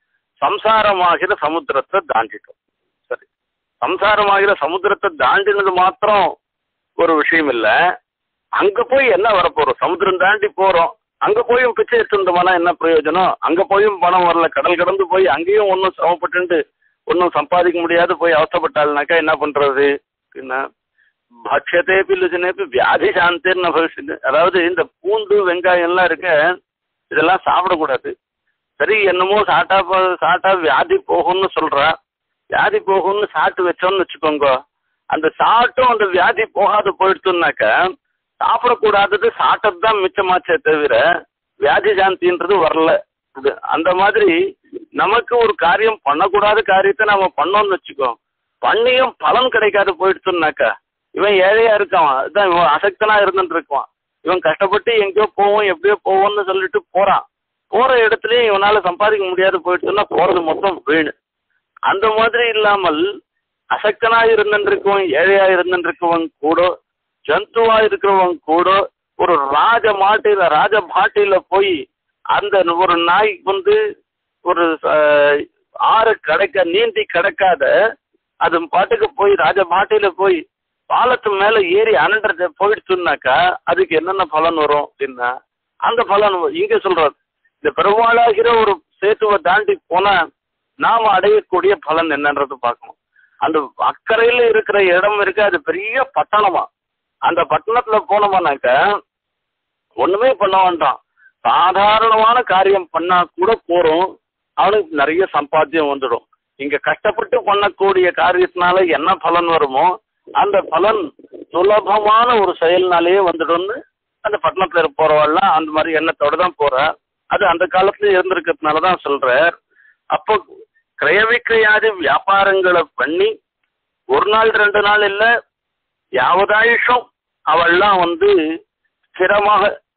சம்சாரமாகிற சமுத்திரத்தை தாண்டிட்டோம் சரி சம்சாரமாகிற சமுத்திரத்தை தாண்டினது மாத்திரம் ஒரு விஷயம் இல்ல அங்க போய் என்ன வரப்போறோம் சமுத்திரம் தாண்டி போறோம் அங்க போயும் பிச்சை எடுத்துட்டோம்னா என்ன பிரயோஜனம் அங்க போயும் பணம் வரல கடல் கடந்து போய் அங்கேயும் ஒன்றும் சிரமப்பட்டு ஒன்றும் சம்பாதிக்க முடியாது போய் அவசப்பட்டாள்னாக்கா என்ன பண்றது என்ன பட்சத்தே பில்லுச்சுனேப்பி வியாதி சாந்தின்னு பவிஷ்யது அதாவது இந்த பூண்டு வெங்காயம் எல்லாம் இருக்க இதெல்லாம் சாப்பிடக்கூடாது சரி என்னமோ சாட்டா போ- சாட்டா வியாதி போகும்னு சொல்றா வியாதி போகும்னு சாப்பிட்டு வச்சோம்னு வச்சுக்கோங்க அந்த சாப்பிட்டும் அந்த வியாதி போகாது போயிடுச்சுனாக்க சாப்பிடக்கூடாதது சாப்பிட்டது தான் மிச்சமாச்சே தவிர வியாதி சாந்தின்றது வரல இது அந்த மாதிரி நமக்கு ஒரு காரியம் பண்ணக்கூடாத காரியத்தை நம்ம பண்ணோம்னு வச்சுக்கோ பண்ணியும் பலன் கிடைக்காது போயிடுச்சுனாக்கா இவன் ஏழையா இருக்கான் அதுதான் இவன் அசக்தனா இருந்துட்டு இருக்கான் இவன் கஷ்டப்பட்டு எங்கேயோ போவோம் எப்படியோ போவோம்னு சொல்லிட்டு போறான் போற இடத்துலயும் இவனால சம்பாதிக்க முடியாது போயிடுச்சுன்னா போறது மொத்தம் வீணு அந்த மாதிரி இல்லாமல் அசக்தனா இருந்துருக்கவன் ஏழையா இருந்துருக்கவன் கூட ஜந்துவா இருக்கிறவன் கூட ஒரு ராஜ மாட்டில ராஜ பாட்டில போய் அந்த ஒரு நாய் வந்து ஒரு அஹ், ஆறு கடக்க நீந்தி கடக்காத அது பாட்டுக்கு போய் ராஜ பாட்டில போய் பாலத்து மேல ஏறி அனன்றது போயிடுச்சுன்னாக்கா அதுக்கு என்னென்ன பலன் வரும் அப்படின்னா அந்த பலன் இங்க சொல்றது இந்த பெருமாளாகிற ஒரு சேத்துவை தாண்டி போனா நாம அடையக்கூடிய பலன் என்னன்றது பார்க்கணும் அந்த அக்கறையில இருக்கிற இடம் இருக்கு அது பெரிய பட்டணமா அந்த பட்டணத்துல போனோம்னாக்கா ஒண்ணுமே பண்ண வேண்டாம் சாதாரணமான காரியம் பண்ணா கூட போறோம் அவனுக்கு நிறைய சம்பாத்தியம் வந்துடும் இங்க கஷ்டப்பட்டு பண்ணக்கூடிய காரியத்தினால என்ன பலன் வருமோ அந்த பலன் சுலபமான ஒரு செயல்னாலேயே வந்துடும்னு அந்த பட்டணத்துல போறவாள்லாம் அந்த மாதிரி எண்ணத்தோட தான் போறா அது அந்த காலத்துல இருந்திருக்கிறதுனால தான் சொல்றார் அப்போ கிரயவிக்கிரயாதி வியாபாரங்களை பண்ணி ஒரு நாள் ரெண்டு நாள் இல்ல யாவதாயுஷம் அவள்லாம் வந்து ஸ்திரமாக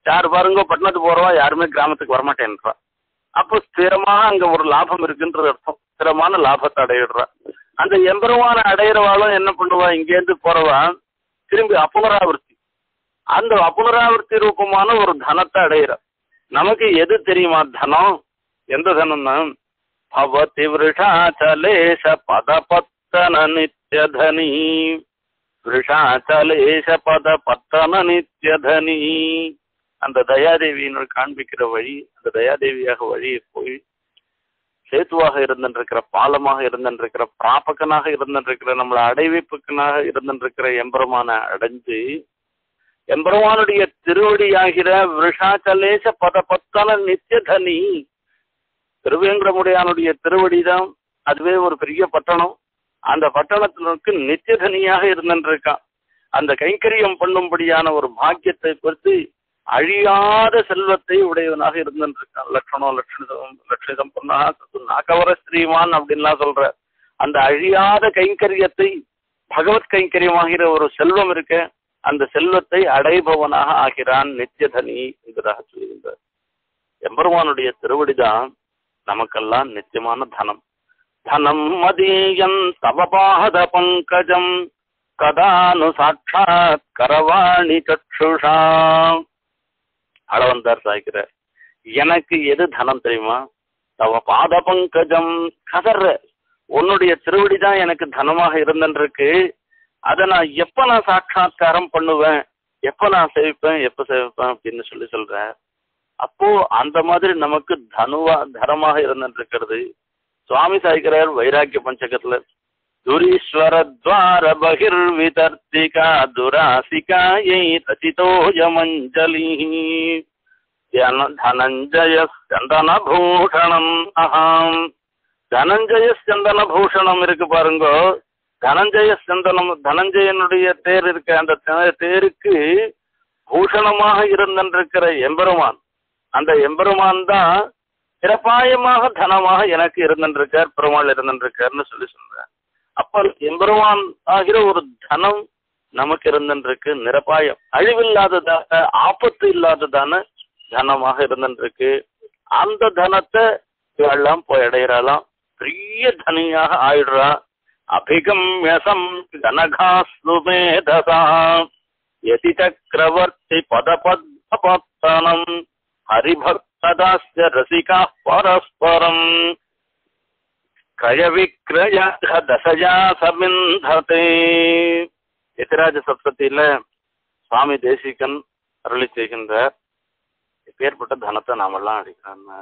யார் பாருங்க பட்டணத்துக்கு போறவா யாருமே கிராமத்துக்கு வரமாட்டேன்றா அப்போ ஸ்திரமாக அங்க ஒரு லாபம் இருக்குன்றது அர்த்தம் ஸ்திரமான லாபத்தை அடையிடுறா அந்த எம்பெருமான அடையிறவாளும் என்ன பண்ணுவா இங்கேருந்து போறவா திரும்பி அப்புனராவர்த்தி அந்த அப்புனராவர்த்தி ரூபமான ஒரு தனத்தை அடையிற நமக்கு எது தெரியுமா தனம் எந்த தனம்னா பவதி விருஷாச்சலேஷ பதபத்தன நித்யதனி விருஷாச்சலேஷ பத பத்தன நித்யதனி அந்த தயாதேவியினர் காண்பிக்கிற வழி அந்த தயாதேவியாக வழியை போய் சேத்துவாக இருந்திருக்கிற பாலமாக இருந்திருக்கிற பிராபகனாக இருந்திருக்கிற நம்மளை அடைவிப்புக்கனாக இருந்திருக்கிற எம்பெருமான அடைஞ்சு எம்பெருமானுடைய திருவடியாகிற விஷாச்சலேச பத பத்தன நித்தியதனி திருவேங்கடமுடையானுடைய திருவடி தான் அதுவே ஒரு பெரிய பட்டணம் அந்த பட்டணத்திற்கு நித்தியதனியாக இருந்திருக்கான் அந்த கைங்கரியம் பண்ணும்படியான ஒரு பாக்கியத்தை பொறுத்து அழியாத செல்வத்தை உடையவனாக இருந்திருக்கான் லட்சணம் லட்சணம் லட்சிதம் பொண்ணா நாகவர ஸ்ரீமான் அப்படின்லாம் சொல்ற அந்த அழியாத கைங்கரியத்தை பகவத் கைங்கரியமாகிற ஒரு செல்வம் இருக்க அந்த செல்வத்தை அடைபவனாக ஆகிறான் நித்தியதனி என்பதாக சொல்லுகின்றார் எம்பெருமானுடைய திருவடிதான் நமக்கெல்லாம் நித்தியமான தனம் தனம் மதீயம் தவபாத பங்கஜம் கதானு சாட்சாத் கரவாணி சக்ஷுஷா அளவந்தார் சாய்க்கிறார் எனக்கு எது தனம் தெரியுமா தவ பாத பங்கஜம் கதற உன்னுடைய திருவடி தான் எனக்கு தனமாக இருந்துருக்கு அதை நான் எப்ப நான் சாட்சாத்காரம் பண்ணுவேன் எப்ப நான் சேவிப்பேன் எப்ப சேவிப்பேன் அப்படின்னு சொல்லி சொல்றேன் அப்போ அந்த மாதிரி நமக்கு தனுவா தரமாக இருந்துருக்கிறது சுவாமி சாய்க்கிறார் வைராக்கிய பஞ்சகத்துல துரீஸ்வர துவார பகிர் விதர்த்திகா துராசிகா யை ரசிதோயமஞ்சலி தனஞ்சய சந்தன பூஷணம் அஹாம் தனஞ்சய சந்தன பூஷணம் இருக்கு பாருங்க தனஞ்சய சந்தனம் தனஞ்சயனுடைய தேர் இருக்கு அந்த தே- தேருக்கு பூஷணமாக இருந்திருக்கிற எம்பெருமான் அந்த எம்பெருமான் தான் சிறப்பாயமாக தனமாக எனக்கு இருந்திருக்கார் பெருமாள் இருந்திருக்காருன்னு சொல்லி சொல்றேன் அப்ப எம்பெருமான் ஆகிற ஒரு தனம் நமக்கு இருந்திருக்கு நிரப்பாயம் அழிவில்லாததாக ஆபத்து இல்லாததான தனமாக இருந்திருக்கு அந்த தனத்தை இவெல்லாம் போய் அடையிறாளாம் பெரிய தனியாக ஆயிடுறா அபிகம்யசம் கனகாஸ்து மேதசா யதி சக்கரவர்த்தி பதபத்மபத்தனம் ஹரிபக்ததாஸ்ய ரசிகா பரஸ்பரம் கிரய தசயா சமிந்ததே எதிராஜ சப்தத்தில சுவாமி தேசிகன் அருளி செய்கின்றார் எப்பேற்பட்ட தனத்தை நாமெல்லாம் அடிக்கிறான்னு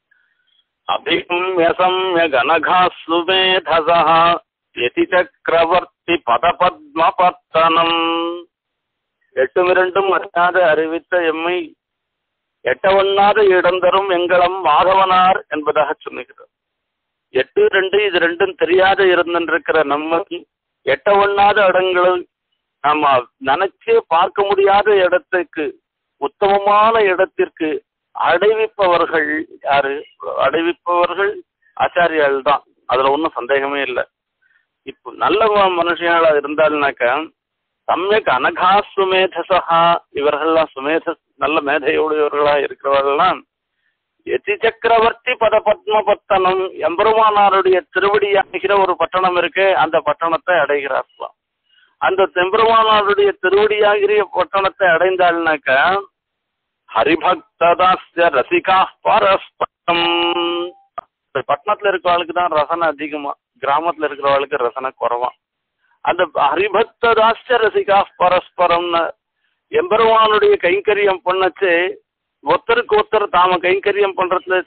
அபிகம்யசம்ய கனகாஸ்து மேதசா யதி சக்கரவர்த்தி பதபத்மபத்தனம் எட்டும் இரண்டும் அறியாத அறிவித்த எம்மை எட்டவண்ணாத இடம் தரும் எங்களம் மாதவனார் என்பதாக சொல்லுகிறார் எட்டு ரெண்டு இது ரெண்டும் தெரியாத இருந்திருக்கிற நம்ம எட்டவண்ணாத இடங்கள் நாம நினைச்சே பார்க்க முடியாத இடத்துக்கு உத்தமமான இடத்திற்கு அடைவிப்பவர்கள் யாரு அடைவிப்பவர்கள் ஆச்சாரியால் தான் அதுல ஒன்றும் சந்தேகமே இல்லை இப்போ நல்ல மனுஷங்களா இருந்தால்னாக்கா சமயக் அனகா சுமேதசா இவர்கள்லாம் சுமேத நல்ல மேதையுடையவர்களா இருக்கிறவர்கள்லாம் எதி சக்கரவர்த்தி பத பத்மபத்தனம் எம்பெருமானாருடைய திருவடியாகிற ஒரு பட்டணம் இருக்கு அந்த பட்டணத்தை அடைகிறார்களாம் அந்த எம்பெருமானாருடைய திருவடியாகிற பட்டணத்தை அடைந்தாள்னாக்கா ஹரிபக்ததாஸ்ய ரசிகா பரஸ்பரம் பட்டணத்துல இருக்கிறவளுக்கு தான் ரசனை அதிகமா கிராமத்துல இருக்கிறவளுக்கு ரசனை குறவா அந்த ஹரிபக்ததாஸ்ய ரசிகா பரஸ்பரம்னு எம்பெருமானுடைய கைங்கரியம் பண்ணச்சு ஒருத்தருக்கு ஒருத்தர் தாம கைங்கரியம் பண்றதுல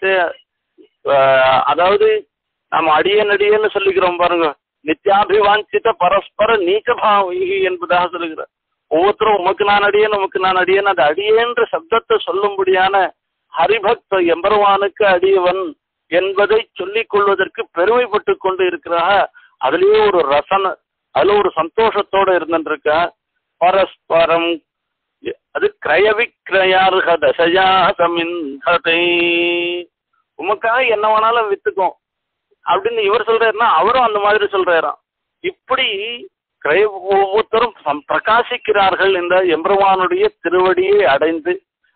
ஆஹ், அதாவது நாம அடியன் அடியன்னு சொல்லிக்கிறோம் பாருங்க நித்யாபிவாஞ்சித பரஸ்பர நீச்சபாவி என்பதாக சொல்லுகிறார் ஒவ்வொருத்தரும் உமக்கு நான் அடியேன் உமக்கு நான் அடியேன் அந்த அடியேன்ற சப்தத்தை சொல்லும்படியான ஹரிபக்த எம்பெருமானுக்கு அடியவன் என்பதை சொல்லிக் கொள்வதற்கு பெருமைப்பட்டு கொண்டு இருக்கிறாக அதுலயே ஒரு ரசனை அதுல ஒரு சந்தோஷத்தோட இருந்துருக்க பரஸ்பரம் அது கிரயவிக்கிரயார்க தசையா சமிந்ததை உமக்காக என்ன வேணாலும் வித்துக்கும் அப்படின்னு இவர் சொல்றாருன்னா அவரும் அந்த மாதிரி சொல்றாராம் இப்படி கிரய ஒவ்வொருத்தரும் சம்- பிரகாசிக்கிறார்கள் இந்த எம்பெருமானுடைய திருவடியை அடைந்து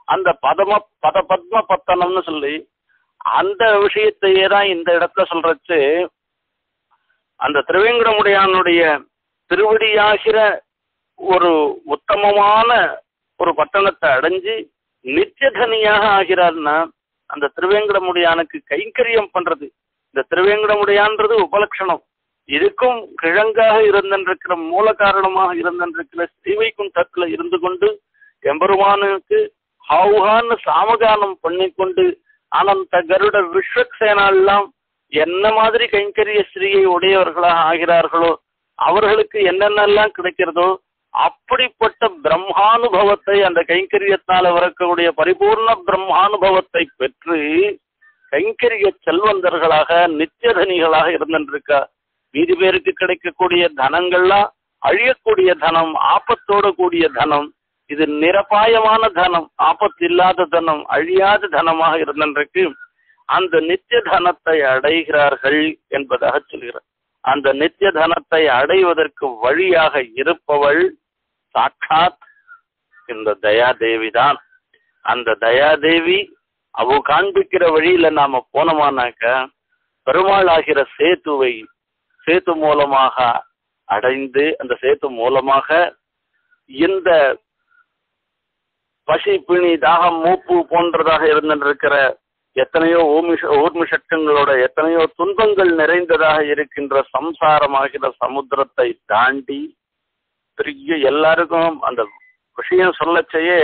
அந்த பதம பத பத்ம பத்தனம்னு சொல்லி அந்த விஷயத்தையே தான் இந்த இடத்துல சொல்றச்சு அந்த திருவேங்கடமுடையானுடைய திருவடியாகிற ஒரு உத்தமமான ஒரு பட்டணத்தை அடைஞ்சு நித்தியதனியாக ஆகிறார்னா அந்த திருவேங்கடமுடையானுக்கு கைங்கரியம் பண்றது இந்த திருவேங்கடமுடையான்றது உபலட்சணம் இதுக்கும் கிழங்காக இருந்திருக்கிற மூல காரணமாக இருந்திருக்கிற ஸ்ரீவைகுண்டத்துல இருந்து கொண்டு எம்பெருமானுக்கு ஹவுஹான்னு சாமகானம் பண்ணிக்கொண்டு அனந்த கருட விஸ்வக்சேனாலாம் என்ன மாதிரி கைங்கரிய ஸ்ரீயை உடையவர்களாக ஆகிறார்களோ அவர்களுக்கு என்னென்னலாம் கிடைக்கிறதோ அப்படிப்பட்ட பிரம்மானுபவத்தை அந்த கைங்கரியத்தால் வரக்கூடிய பரிபூர்ண பிரம்மானுபவத்தை பெற்று கைங்கரிய செல்வந்தர்களாக நித்தியதனிகளாக இருந்திருக்கா மீதி பேருக்கு கிடைக்கக்கூடிய தனங்கள்லாம் அழியக்கூடிய தனம் ஆபத்தோட கூடிய தனம் இது நிரபாயமான தனம் ஆபத்து இல்லாத தனம் அழியாத தனமாக இருந்திருக்கு அந்த நித்திய தனத்தை அடைகிறார்கள் என்பதாக சொல்கிறார் அந்த நித்திய தனத்தை அடைவதற்கு வழியாக இருப்பவள் சாட்சாத் இந்த தயாதேவி தான் அந்த தயாதேவி அவ காண்பிக்கிற வழியில நாம போனோமானாக்க பெருமாள் ஆகிற சேத்துவை சேத்து மூலமாக அடைந்து அந்த சேத்து மூலமாக இந்த பசி பிணி தாகம் மூப்பு போன்றதாக இருந்திருக்கிற எத்தனையோ ஊமிஷ ஊர்மிஷக்கங்களோட எத்தனையோ துன்பங்கள் நிறைந்ததாக இருக்கின்ற சம்சாரமாகிற சமுத்திரத்தை தாண்டி பெரிய எல்லாருக்கும் அந்த விஷயம் சொல்லச்சேயே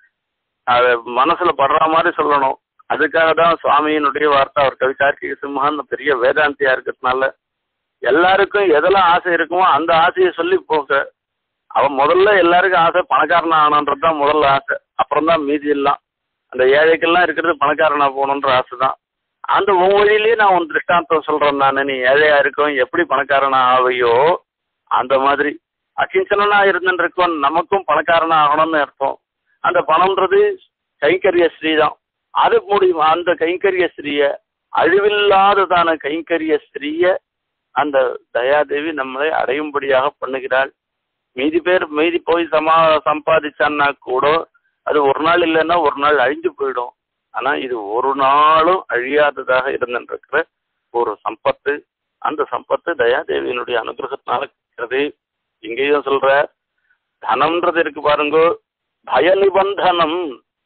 அது மனசுல படுற மாதிரி சொல்லணும் அதுக்காக தான் சுவாமியினுடைய வார்த்தை அவர் கவி கார்த்திகை சிம்ஹான்னு பெரிய வேதாந்தியா இருக்கிறதுனால எல்லாருக்கும் எதெல்லாம் ஆசை இருக்குமோ அந்த ஆசையை சொல்லி போக அவன் முதல்ல எல்லாருக்கும் ஆசை பணக்காரனா ஆனான்றது தான் முதல்ல ஆசை அப்புறம் தான் மீதி எல்லாம் அந்த ஏழைக்கெல்லாம் இருக்கிறது பணக்காரனா போகணுன்ற ஆசை தான் அந்த உன் வழியிலேயே நான் உன் திருஷ்டாந்தம் சொல்றேன் நான் நீ ஏழையா இருக்கும் எப்படி பணக்காரனா ஆவையோ அந்த மாதிரி அகிஞ்சனா இருந்துருக்கோம் நமக்கும் பணக்காரனா ஆகணும்னு அர்த்தம் அந்த பணம்ன்றது கைங்கரிய ஸ்ரீ தான் அது முடியும் அந்த கைங்கரிய ஸ்ரீய அழிவில்லாததான கைங்கரிய ஸ்ரீய அந்த தயாதேவி நம்மளை அடையும்படியாக பண்ணுகிறாள் மீதி பேர் மீதி போய் சமா சம்பாதிச்சான்னா கூட அது ஒரு நாள் இல்லைன்னா ஒரு நாள் அழிஞ்சு போயிடும் ஆனா இது ஒரு நாளும் அழியாததாக இருந்திருக்கிற ஒரு சம்பத்து அந்த சம்பத்து தயாதேவியினுடைய அனுகிரகத்தினால கிடைக்கிறது இங்கேயும் சொல்ற தனம்ன்றது இருக்கு பாருங்க பய நிபந்தனம்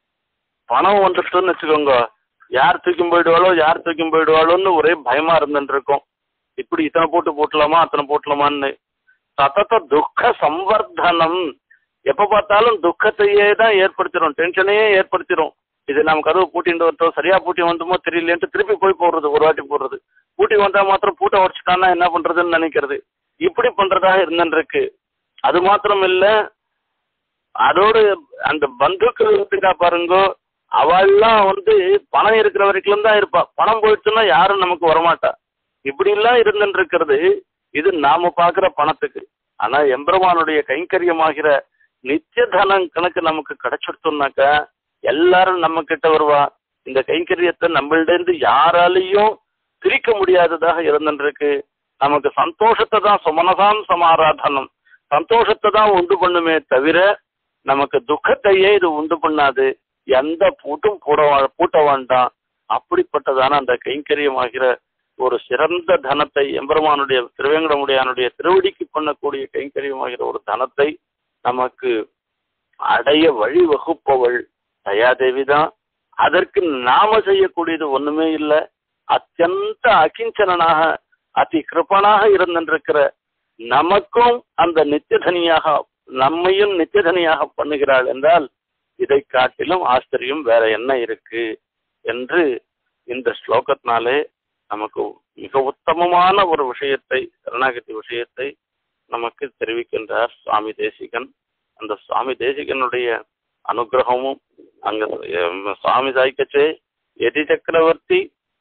பணம் வந்துட்டுன்னு வச்சுக்கோங்க யார் தூக்கி போயிடுவாளோ யார் தூக்கி போயிடுவாளோன்னு ஒரே பயமா இருந்துட்டு இருக்கும் இப்படி இத்தனை போட்டு போட்டலாமா அத்தனை போட்டலாமான்னு சதத துக்க சம்வர்தனம் எப்ப பார்த்தாலும் துக்கத்தையே தான் ஏற்படுத்திடும் டென்ஷனையே ஏற்படுத்திடும் இது நம்ம கதவு பூட்டிட்டு வந்தோம் சரியா பூட்டி வந்தோமோ தெரியலேன்ட்டு திருப்பி போய் போடுறது ஒரு வாட்டி போடுறது பூட்டி வந்தா மாத்திரம் பூட்டை உடச்சிட்டான்னா என்ன பண்றதுன்னு நினைக்கிறது இப்படி பண்றதாக இருந்துருக்கு அது மாத்திரம் இல்ல அதோடு அந்த பந்துக்கள் இருக்கா பாருங்க அவெல்லாம் வந்து பணம் இருக்கிற வரைக்கும் தான் இருப்பா பணம் போயிடுச்சுன்னா யாரும் நமக்கு வரமாட்டா இப்படி எல்லாம் இருந்துட்டு இருக்கிறது இது நாம பாக்குற பணத்துக்கு ஆனா எம்பெருமானுடைய கைங்கரியமாகிற நித்திய தனம் கணக்கு நமக்கு கிடைச்சிடுத்தோம்னாக்கா எல்லாரும் நம்ம கிட்ட வருவா இந்த கைங்கரியத்தை நம்மள்ட இருந்து யாராலையும் பிரிக்க முடியாததாக இருந்துருக்கு நமக்கு சந்தோஷத்தை தான் சுமனதான் சமாராதனம் சந்தோஷத்தை தான் உண்டு பண்ணுமே தவிர நமக்கு துக்கத்தையே இது உண்டு பண்ணாது எந்த பூட்டும் போட பூட்ட வேண்டாம் அப்படிப்பட்டதான அந்த கைங்கரியமாகிற ஒரு சிறந்த தனத்தை எம்பெருமானுடைய திருவேங்கடமுடையானுடைய திருவடிக்கு பண்ணக்கூடிய கைங்கரியமாகிற ஒரு தனத்தை நமக்கு அடைய வழி வகுப்பவள் தயாதேவி தான் அதற்கு நாம செய்யக்கூடியது ஒண்ணுமே இல்லை அத்தியந்த அகிஞ்சனாக அதி கிருப்பனாக இருந்திருக்கிற நமக்கும் அந்த நித்தியதனியாக நம்மையும் நித்தியதனியாக பண்ணுகிறாள் என்றால் இதை காட்டிலும் ஆச்சரியம் வேற என்ன இருக்கு என்று இந்த ஸ்லோகத்தினாலே நமக்கு மிக உத்தமமான ஒரு விஷயத்தை சரணாகதி விஷயத்தை நமக்கு தெரிவிக்கின்றார் சுவாமி தேசிகன் அந்த சுவாமி தேசிகனுடைய அனுகிரகமும் அங்க சுவாமி சாய்க்கச்சே எதி சக்கரவர்த்தி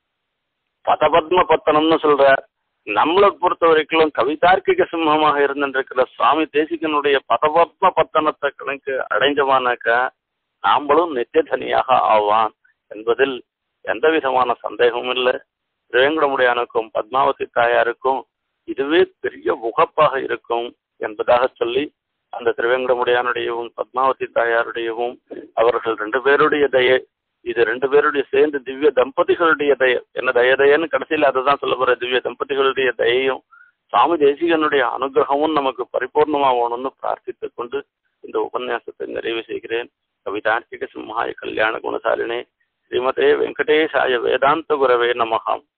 பதபத்ம பத்தனம்னு சொல்ற நம்மளை பொறுத்த வரைக்கும் கவிதார்க்கிக சிம்மமாக இருந்திருக்கிற சுவாமி தேசிகனுடைய பதபத்ம பத்தனத்தை கணக்கு அடைஞ்சமானாக்க நாம்பளும் நித்தியதனியாக ஆவான் என்பதில் எந்த விதமான சந்தேகமும் இல்லை திருவேங்கடமுடையானுக்கும் பத்மாவதி தாயாருக்கும் இதுவே பெரிய உகப்பாக இருக்கும் என்பதாக சொல்லி அந்த திருவேங்கடமுடையானுடையவும் பத்மாவதி தாயாருடையவும் அவர்கள் ரெண்டு பேருடைய தயை இது ரெண்டு பேருடைய சேர்ந்து திவ்ய தம்பதிகளுடைய தய என்ன தய தயன்னு கடைசியில் அதுதான் சொல்ல போற திவ்ய தம்பதிகளுடைய தயையும் சுவாமி தேசிகனுடைய அனுகிரகமும் நமக்கு பரிபூர்ணமாகணும்னு பிரார்த்தித்துக் கொண்டு இந்த உபன்யாசத்தை நிறைவு செய்கிறேன் கவிதார்த்திக சிம்ஹாய கல்யாண குணசாலினே ஸ்ரீமதே வெங்கடேஷாய வேதாந்த குரவே நமகாம்